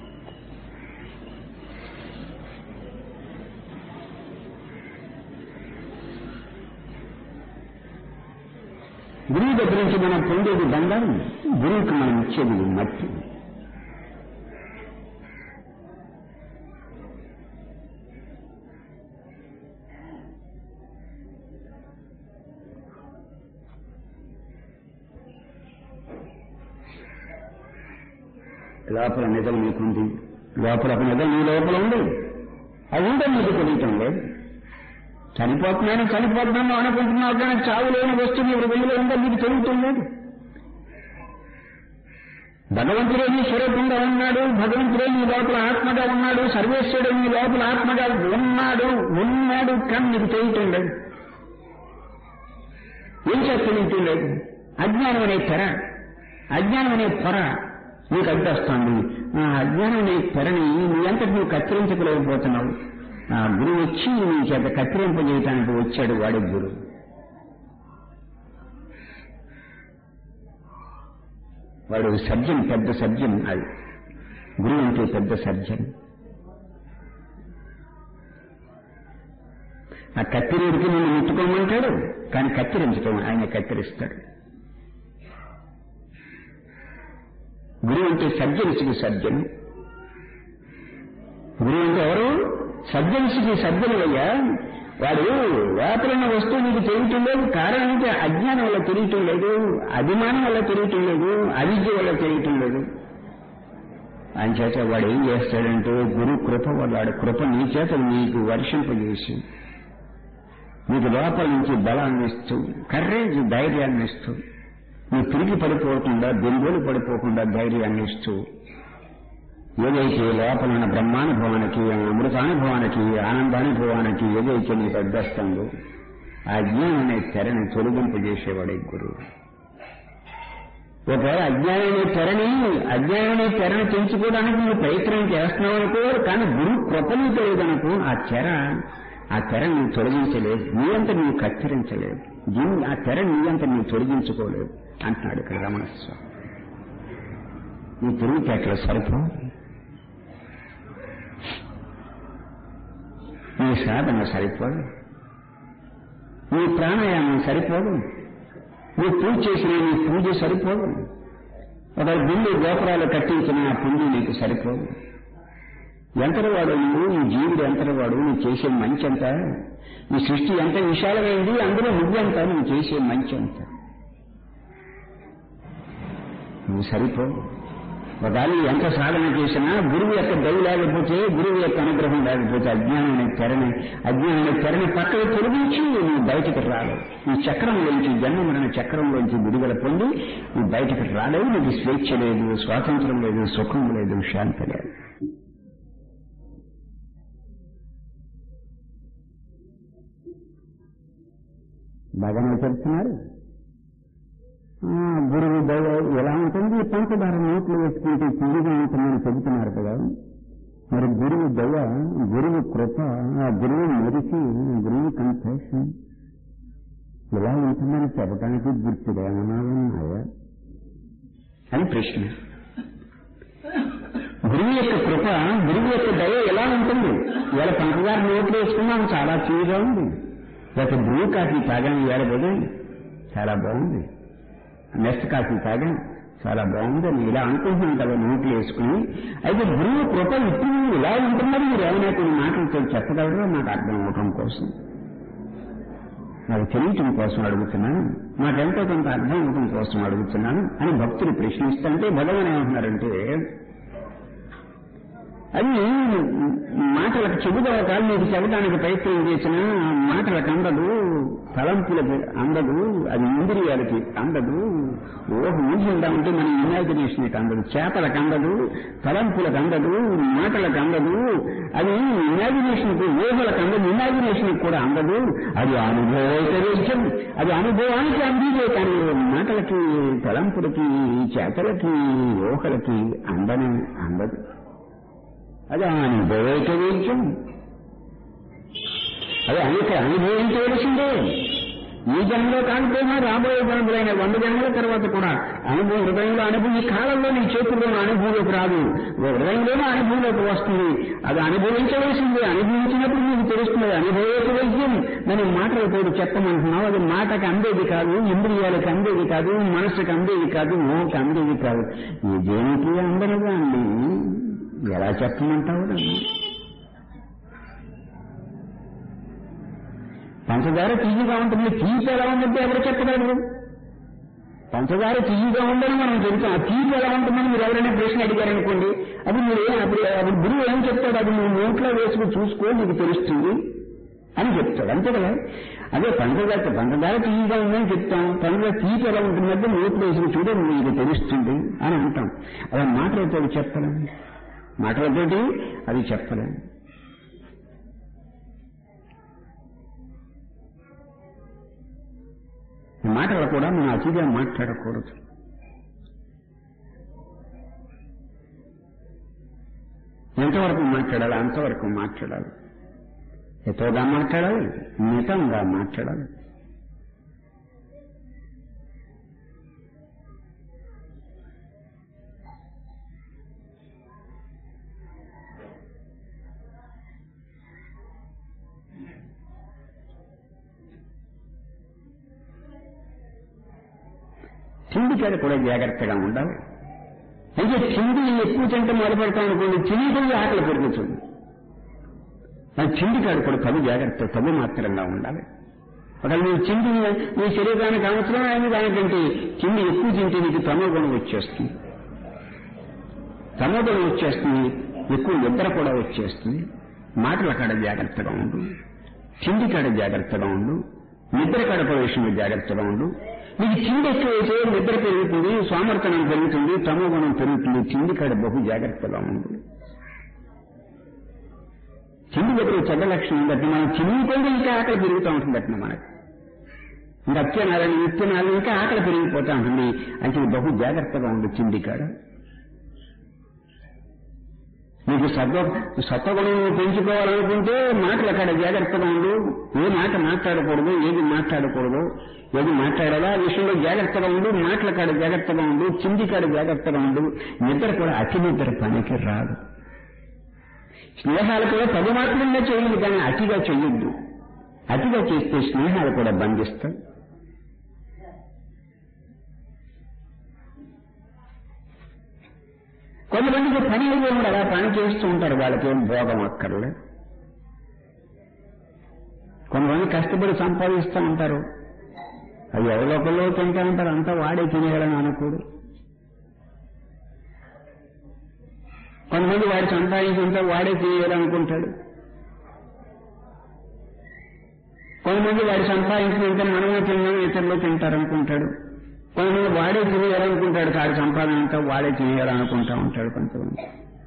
గురువు దగ్గర నుంచి మనం పొందేది బంగారం గురువుకి మనం ఇచ్చేది మట్టి లోపల నిజం నీకుంది లోపల ఒక నిజం నీ లోపల ఉంది అది ఉందో నీకు తెలియటం లేదు చనిపోతున్నాను చనిపోతున్నాను అనుకుంటున్నావు కానీ చావు లేని వస్తువు నీ హృదయంలో ఉందో నీకు తెలియటం లేదు భగవంతుడే నీ స్వరూపంగా ఉన్నాడు భగవంతుడే నీ లోపల ఆత్మగా ఉన్నాడు సర్వేశ్వరుడు నీ లోపల ఆత్మగా ఉన్నాడు ఉన్నాడు కానీ నీకు తెలియటం లేదు ఏం చేస్తూ లేదు అజ్ఞానం అనే తెర అజ్ఞానం అనే పొర నీకు అడ్డొస్తుంది ఆ అజ్ఞానం అనే తెరని నీ అంతటి నువ్వు కత్తిరించలేకపోతున్నావు ఆ గురువు వచ్చి నీ చేత కత్తిరింపజేయటానికి వచ్చాడు వాడి గురువు వాడు సర్జన్ పెద్ద సర్జన్ అది గురువు అంటే పెద్ద సర్జన్ ఆ కత్తిరేడికి నిన్ను ముట్టుకోమంటాడు కానీ కత్తిరించటం ఆయన కత్తిరిస్తాడు గురువు అంటే సర్జన్స్కి సర్జన్ గురువు అంటే ఎవరు సర్జన్స్కి సర్జనులయ్యా వాడు లోపలున్న వస్తువు నీకు తెలియటం లేదు కారణం అంటే అజ్ఞానం వల్ల తెలియటం లేదు అభిమానం వల్ల తెలియటం లేదు అవిద్య వల్ల తెలియటం లేదు ఆయన చేత వాడు ఏం చేస్తాడంటే గురు కృప వల్ల వాడు కృప నీ చేత నీకు వర్షింపజేసి నీకు లోపల నుంచి బలాన్ని ఇస్తూ కర్రేజ్ ధైర్యాన్ని ఇస్తూ నువ్వు తిరిగి పడిపోకుండా దిండులు పడిపోకుండా ధైర్యాన్ని ఇస్తూ ఏదైతే లోపల ఉన్న బ్రహ్మానుభవానికి అమృతానుభవానికి ఆనందానుభవానికి ఏదైతే నీకు అడ్డొస్తుందో ఆ అజ్ఞానం అనే తెరని తొలగింపజేసేవాడే గురువు ఒకవేళ అజ్ఞానం అనే తెరని అజ్ఞానం అనే తెరని తెంచుకోవడానికి నువ్వు ప్రయత్నం చేస్తున్నావు అనుకో కానీ గురువు కృపను తెలియదనుకో ఆ తెర ఆ తెర నువ్వు తొలగించలేదు నీ అంత నువ్వు కత్తిరించలేదు దీన్ని ఆ తెర నీ అంత నువ్వు తొలగించుకోలేదు అంటున్నాడు ఇక్కడ రమణస్వామి నీ తెలివితేటలు సరిపో నీ సాధన సరిపోదు నీ ప్రాణాయామం సరిపోదు నువ్వు పూజ చేసిన నీ పూజ సరిపోదు ఒక గుండె గోపురాలు కట్టించిన ఆ పుంజి నీకు సరిపోదు ఎంతటివాడు నువ్వు ఈ జీవుడు ఎంతటివాడు నువ్వు చేసే మంచి అంత ఈ సృష్టి ఎంత విశాలమైంది అందులో నువ్వెంత నువ్వు చేసే మంచి అంత నువ్వు సరిపో ఒకవేళ ఎంత సాధన చేసినా గురువు యొక్క దయ లేకపోతే గురువు యొక్క అనుగ్రహం లేకపోతే అజ్ఞానం అనే తెరని అజ్ఞానం అనే తెరని పక్కన తొలగించి నువ్వు బయటకు రాలేవు ఈ చక్రంలోంచి జన్మ మరణ చక్రంలోంచి విడుదల పొంది నువ్వు బయటకు రాలేవు నీకు స్వేచ్ఛ లేదు స్వాతంత్రం లేదు సుఖం లేదు శాంతి లేదు బాగానే చెప్తున్నారు గురువు దయ ఎలా ఉంటుంది పంచదార నోట్లు వేసుకుంటే తిరిగి ఉంటుందని చెబుతున్నారు కదా మరి గురువు దయ గురువు కృప ఆ గురువు మెరిసి గురువు కన్ఫెషన్ ఎలా ఉంటుందని చెప్పడానికి గుర్తుడేమన్నా ఉన్నాయా అని ప్రశ్న గురువు యొక్క కృప గురువు యొక్క దయ ఎలా ఉంటుంది ఇవాళ పంచదార నోట్లు వేసుకున్నాం చాలా తీరుగా ఉంది ఒక బ్రూ కాఫీ తాగాను ఇవాళ కదా చాలా బాగుంది నెక్స్ట్ కాఫీ తాగా చాలా బాగుందని ఇలా అనుకుంటున్నాం కదా నోట్లు వేసుకుని అయితే గురువు కృప ఇప్పుడు ఇలా ఉంటున్నది మీరు ఏమైనా కొన్ని మాటలతో చెప్పగలరో నాకు అర్థం అవటం కోసం నాకు తెలియటం కోసం అడుగుతున్నాను నాకెంతో కొంత అర్థం అవటం కోసం అడుగుతున్నాను అని భక్తులు ప్రశ్నిస్తుంటే భగవాన్ ఏమంటున్నారంటే అది మాటలకు చెబుదవక నీకు చెప్పడానికి ప్రయత్నం చేసిన మాటలకు అందదు తలంపులకు అందదు అది ఇంద్రియాలకి అందదు ఊహ ఊహిందామంటే మన ఇమాజినేషన్కి అందదు చేతలకు అందదు తలంపులకు అందదు మాటలకు అందదు అది ఇమాజినేషన్కి ఊహలకు అందదు ఇమాజినేషన్కి కూడా అందదు అది అనుభవైతరేజ్యం అది అనుభవానికి అందిదే కానీ మాటలకి తలంపులకి చేతలకి ఊహలకి అందనే అందదు అది అనుభవించవేద్యం అది అనేక అనుభవించవలసిందే ఈ జన్మలో కాకపోయినా రాబోయే జన్మలైన వంద జన్మల తర్వాత కూడా అనుభవం హృదయంలో అనుభవం ఈ కాలంలో నీ చేతుల్లోని అనుభవంలోకి రాదు హృదయంలోనే అనుభవంలోకి వస్తుంది అది అనుభవించవలసిందే అనుభవించినప్పుడు నీకు తెలుస్తుంది అనుభవేత వైద్యం దాని మాటలతో చెప్పమంటున్నావు అది మాటకు అందేది కాదు ఇంద్రియాలకు అందేది కాదు మనసుకు అందేది కాదు మోకి అందేది కాదు ఈ దేనికి అందరుగా అండి ఎలా చెప్పమంటావు పంచదార తీయగా ఉంటుంది తీపి ఎలా ఉందంటే ఎవరు చెప్పగలరు పంచదార తీయగా ఉందని మనం చెబుతాం ఆ తీపి ఎలా ఉంటుందని మీరు ఎవరైనా ప్రశ్న అడిగారనుకోండి అది మీరు ఏం అప్పుడు అప్పుడు గురువు ఏం చెప్తాడు అది నువ్వు నోట్లో వేసుకుని చూసుకో నీకు తెలుస్తుంది అని చెప్తాడు అంతే కదా అదే పంచదార పంచదార తీయగా ఉందని చెప్తాం పంచదార తీపి ఎలా ఉంటుందంటే నోట్లు వేసి చూడండి మీకు తెలుస్తుంది అని అంటాం అలా మాటలతో చెప్పలేం మాటలతోటి అది చెప్పలేం మాటలు కూడా మనం అతిగా మాట్లాడకూడదు ఎంతవరకు మాట్లాడాలి అంతవరకు మాట్లాడాలి ఎతోగా మాట్లాడాలి మితంగా మాట్లాడాలి తిండి కాడ కూడా జాగ్రత్తగా ఉండాలి అయితే తిండి ఎక్కువ తింటే మొదలు పెడతాం అనుకోండి తిండి కూడా ఆకలి పెరుగుతుంది అది తిండి కాడ కూడా తగు జాగ్రత్త తగు మాత్రంగా ఉండాలి ఒకవేళ నువ్వు తిండి నీ శరీరానికి అవసరమైన దానికంటే తిండి ఎక్కువ తింటే నీకు తమోగుణం వచ్చేస్తుంది తమోగుణం వచ్చేస్తుంది ఎక్కువ నిద్ర కూడా వచ్చేస్తుంది మాటల కాడ జాగ్రత్తగా ఉండు తిండి కాడ జాగ్రత్తగా ఉండు నిద్ర కాడ విషయంలో జాగ్రత్తగా ఉండు నీకు తిండి ఎక్కువైతే నిద్ర పెరుగుతుంది సోమర్తనం పెరుగుతుంది తమోగుణం పెరుగుతుంది తిండి కాడ బహు జాగ్రత్తగా ఉండు తిండి దగ్గర చెడ్డ లక్షణం బట్టి మనం తిండి కొంటే ఇంకా ఆకలి పెరుగుతూ ఉంటుంది అట్లా మనకి ఇంకా అత్యనాలని నిత్యనాలు ఇంకా ఆకలి పెరిగిపోతూ ఉంటుంది అంటే బహు జాగ్రత్తగా ఉండు తిండి కాడ నీకు సత్వ సత్వగుణం పెంచుకోవాలనుకుంటే మాటలు అక్కడ జాగ్రత్తగా ఉండు ఏ మాట మాట్లాడకూడదు ఏది మాట్లాడకూడదు ఏది మాట్లాడాలో ఆ విషయంలో జాగ్రత్తగా ఉండు మాటల కాడ జాగ్రత్తగా ఉండు చింది కాడ జాగ్రత్తగా ఉండు నిద్ర కూడా అతి నిద్ర పనికి రాదు స్నేహాలు కూడా పది మాత్రమే చేయండి కానీ అతిగా చెయ్యొద్దు అతిగా చేస్తే స్నేహాలు కూడా బంధిస్తాయి కొంతమందికి పని అయితే కూడా అలా పని చేస్తూ ఉంటారు వాళ్ళకి ఏం భోగం అక్కర్లే కొంతమంది కష్టపడి సంపాదిస్తూ ఉంటారు అది ఎవరొకళ్ళు తింటా ఉంటారు అంతా వాడే తినేయాలని అనుకోడు కొంతమంది వాడి సంపాదించుంటే వాడే తినేయాలనుకుంటాడు కొంతమంది వాడి సంపాదించినంత మనమే తిన్నాం ఇతరులు తింటారనుకుంటాడు కొంతమంది వాడే తినేయాలనుకుంటాడు కాడి సంపాదన అంతా వాడే తినేయాలనుకుంటా ఉంటాడు కొంతమంది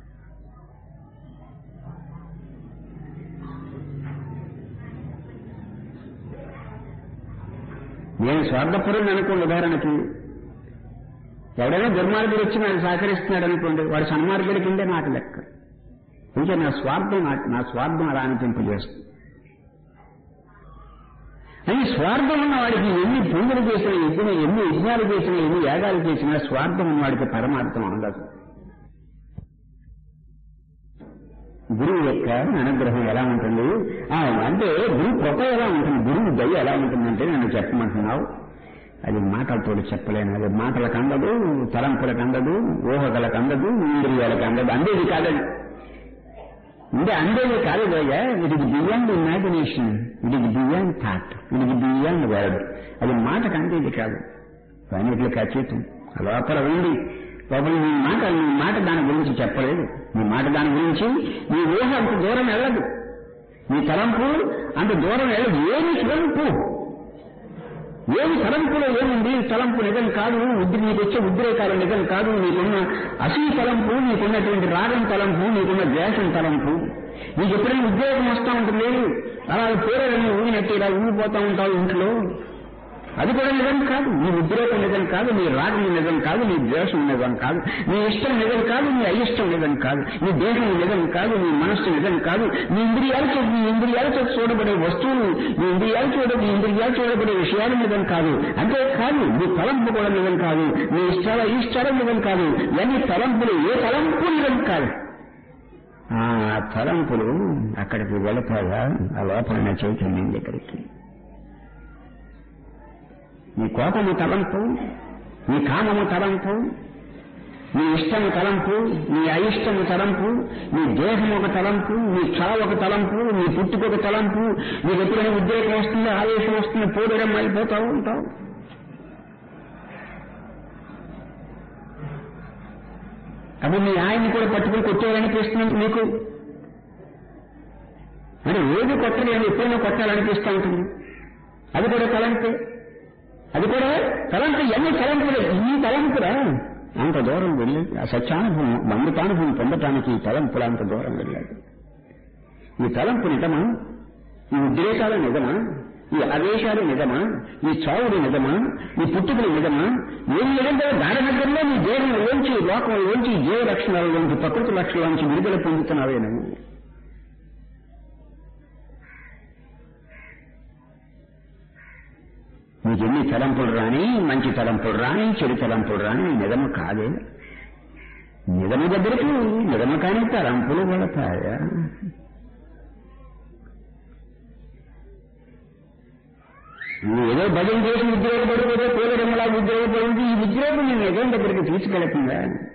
నేను స్వార్థపరుని అనుకోండి ఉదాహరణకి ఎవడైనా దుర్మార్గుడు వచ్చి నాకు సహకరిస్తున్నాడు అనుకోండి వాడు సన్మార్గుడి కిందే నాకు లెక్క ఇంకా నా స్వార్థం నాకు నా స్వార్థం అలా అనిపింపజేస్తుంది అని స్వార్థం ఉన్న వాడికి ఎన్ని పూజలు చేసినా ఎన్ని ఎన్ని యజ్ఞాలు చేసినా ఎన్ని యాగాలు చేసినా స్వార్థం ఉన్న వాడికి పరమార్థం ఉండదు గురువు యొక్క అనుగ్రహం ఎలా ఉంటుంది ఆ, అంటే గురువు కృప ఎలా ఉంటుంది గురువు దయ ఎలా ఉంటుందంటే నన్ను చెప్పమంటున్నావు అది మాటలతో చెప్పలేను అది మాటలకు అందదు తలంపులకు అందదు ఊహకలకు అందదు ఇంద్రియాలకు అందదు అందేది కాదండి అంటే అందేది కాదు పోయా it is beyond imagination it is beyond thought it is beyond word అది మాటకు అందేది కాదు అన్నిటికి అతీతం లోపల ఉంది లోపల నీ మాట నీ మాట దాని గురించి చెప్పలేదు నీ మాట దాని గురించి నీ ఊహ అంత దూరం వెళ్ళదు నీ తలంపు అంత దూరం వెళ్ళదు ఏమి తలంపు ఏమి తలంపులో ఏముంది తలంపు నిజం కాదు ఉద్రి నీకు వచ్చే ఉద్రేకాలు నిజం కాదు నీకున్న అసీ తలంపు నీకున్నటువంటి రాగం తలంపు నీకున్న ద్వేషం తలంపు నీకు ఎప్పుడైనా ఉద్యోగం వస్తూ ఉంటుంది అలా పేరని ఊగినట్టు ఇలా ఊగిపోతూ ఉంటావు ఇంట్లో అది కూడా నిజం కాదు నీ ఉద్రేకం నిజం కాదు నీ రాగం నిజం కాదు నీ ద్వేషం నిజం కాదు నీ ఇష్టం నిజం కాదు నీ అయిష్టం నిజం కాదు నీ దేహం నిజం కాదు నీ మనస్సు నిజం కాదు నీ ఇంద్రియాలతో నీ ఇంద్రియాలతో చూడబడే వస్తువులు నీ ఇంద్రియాలు చూడ నీ ఇంద్రియాలు చూడబడే విషయాలు నిజం కాదు అంతే కాదు నీ తలంపు కూడా నిజం కాదు నీ ఇష్టాల ఇష్టాలు నిజం కాదు ఇవన్నీ తలంపులు ఏ తలంపు నిజం కాదు ఆ తలంపులు అక్కడికి వెళతాయా ఆ లోపల చైతన్యం దగ్గరికి నీ కోపము తలంపు నీ కామము తలంపు నీ ఇష్టము తలంపు నీ అయిష్టము తలంపు నీ దేహం ఒక తలంపు నీ చావు ఒక తలంపు నీ పుట్టుక ఒక తలంపు నీకు ఎప్పుడైనా ఉద్రేకం వస్తుందో ఆవేశం వస్తుంది పోడడం అయిపోతావు ఉంటావు అప్పుడు మీ ఆయన్ని కూడా పట్టుకుని కొట్టేయాలనిపిస్తుంది నీకు అంటే ఏది కొట్టలేదు ఎప్పుడైనా కొట్టాలనిపిస్తూ ఉంటుంది అది కూడా తలంపే అది కూడా తలంపు ఎన్ని తలంపులే ఈ తలంపురా అంత దూరం వెళ్ళి ఆ సత్యానుభవం అమృతానుభవం పొందటానికి ఈ తలంపులు అంత దూరం వెళ్ళాడు ఈ తలంపు నిజమా ఈ ఉద్రేకాలు నిజమా ఈ ఆవేశాలు నిజమా ఈ చావులు నిజమా ఈ పుట్టుకలు నిజమా ఏం లేదంటే దాని దగ్గరలో నీ దేహంలోంచి లోకంలోంచి జీవ లక్షణాలలోంచి ప్రకృతి లక్షణాలలోంచి విడుదల పొందుతున్నావే నువ్వు నీకు ఎన్ని తలంపులు రాని మంచి తలంపులు రాని చెడు తలంపులు రాని నిజము కాదే నిజము దగ్గరికి నిజము కాని తలంపులు పడతాయా నువ్వు ఏదో భజన చేసి ఉద్యోగపడిపోతే కోలడంలా ఉద్యోగపడింది ఈ ఉద్యోగం నేను నిజం దగ్గరికి తీసుకెళ్తుందా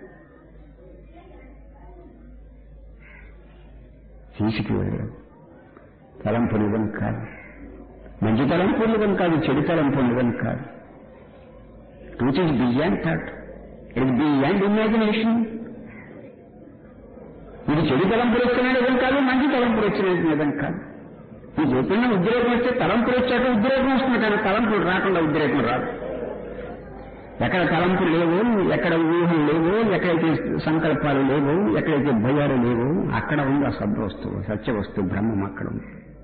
తీసుకువెళ్ళదు తలంపు నిజం కాదు మంచి తలంపు నిజం కాదు చెడు తలంపు నిజం కాదు truth is beyond thought it is beyond imagination ఇది చెడు తలంపులు వచ్చిన నిజం కాదు మంచి తలంపులు వచ్చిన నిజం కాదు నీకు ఎప్పుడైనా ఉద్రేకం వస్తే తలంపులు వచ్చాక ఉద్రేకం వస్తుంది కానీ తలంపులు రాకుండా ఉద్రేకం రాదు ఎక్కడ తలంపులు లేవు ఎక్కడ ఊహలు లేవు ఎక్కడైతే సంకల్పాలు లేవు ఎక్కడైతే భయాలు లేవు అక్కడ ఉంది ఆ సద్వస్తువు సత్య వస్తువు బ్రహ్మం అక్కడ ఉంది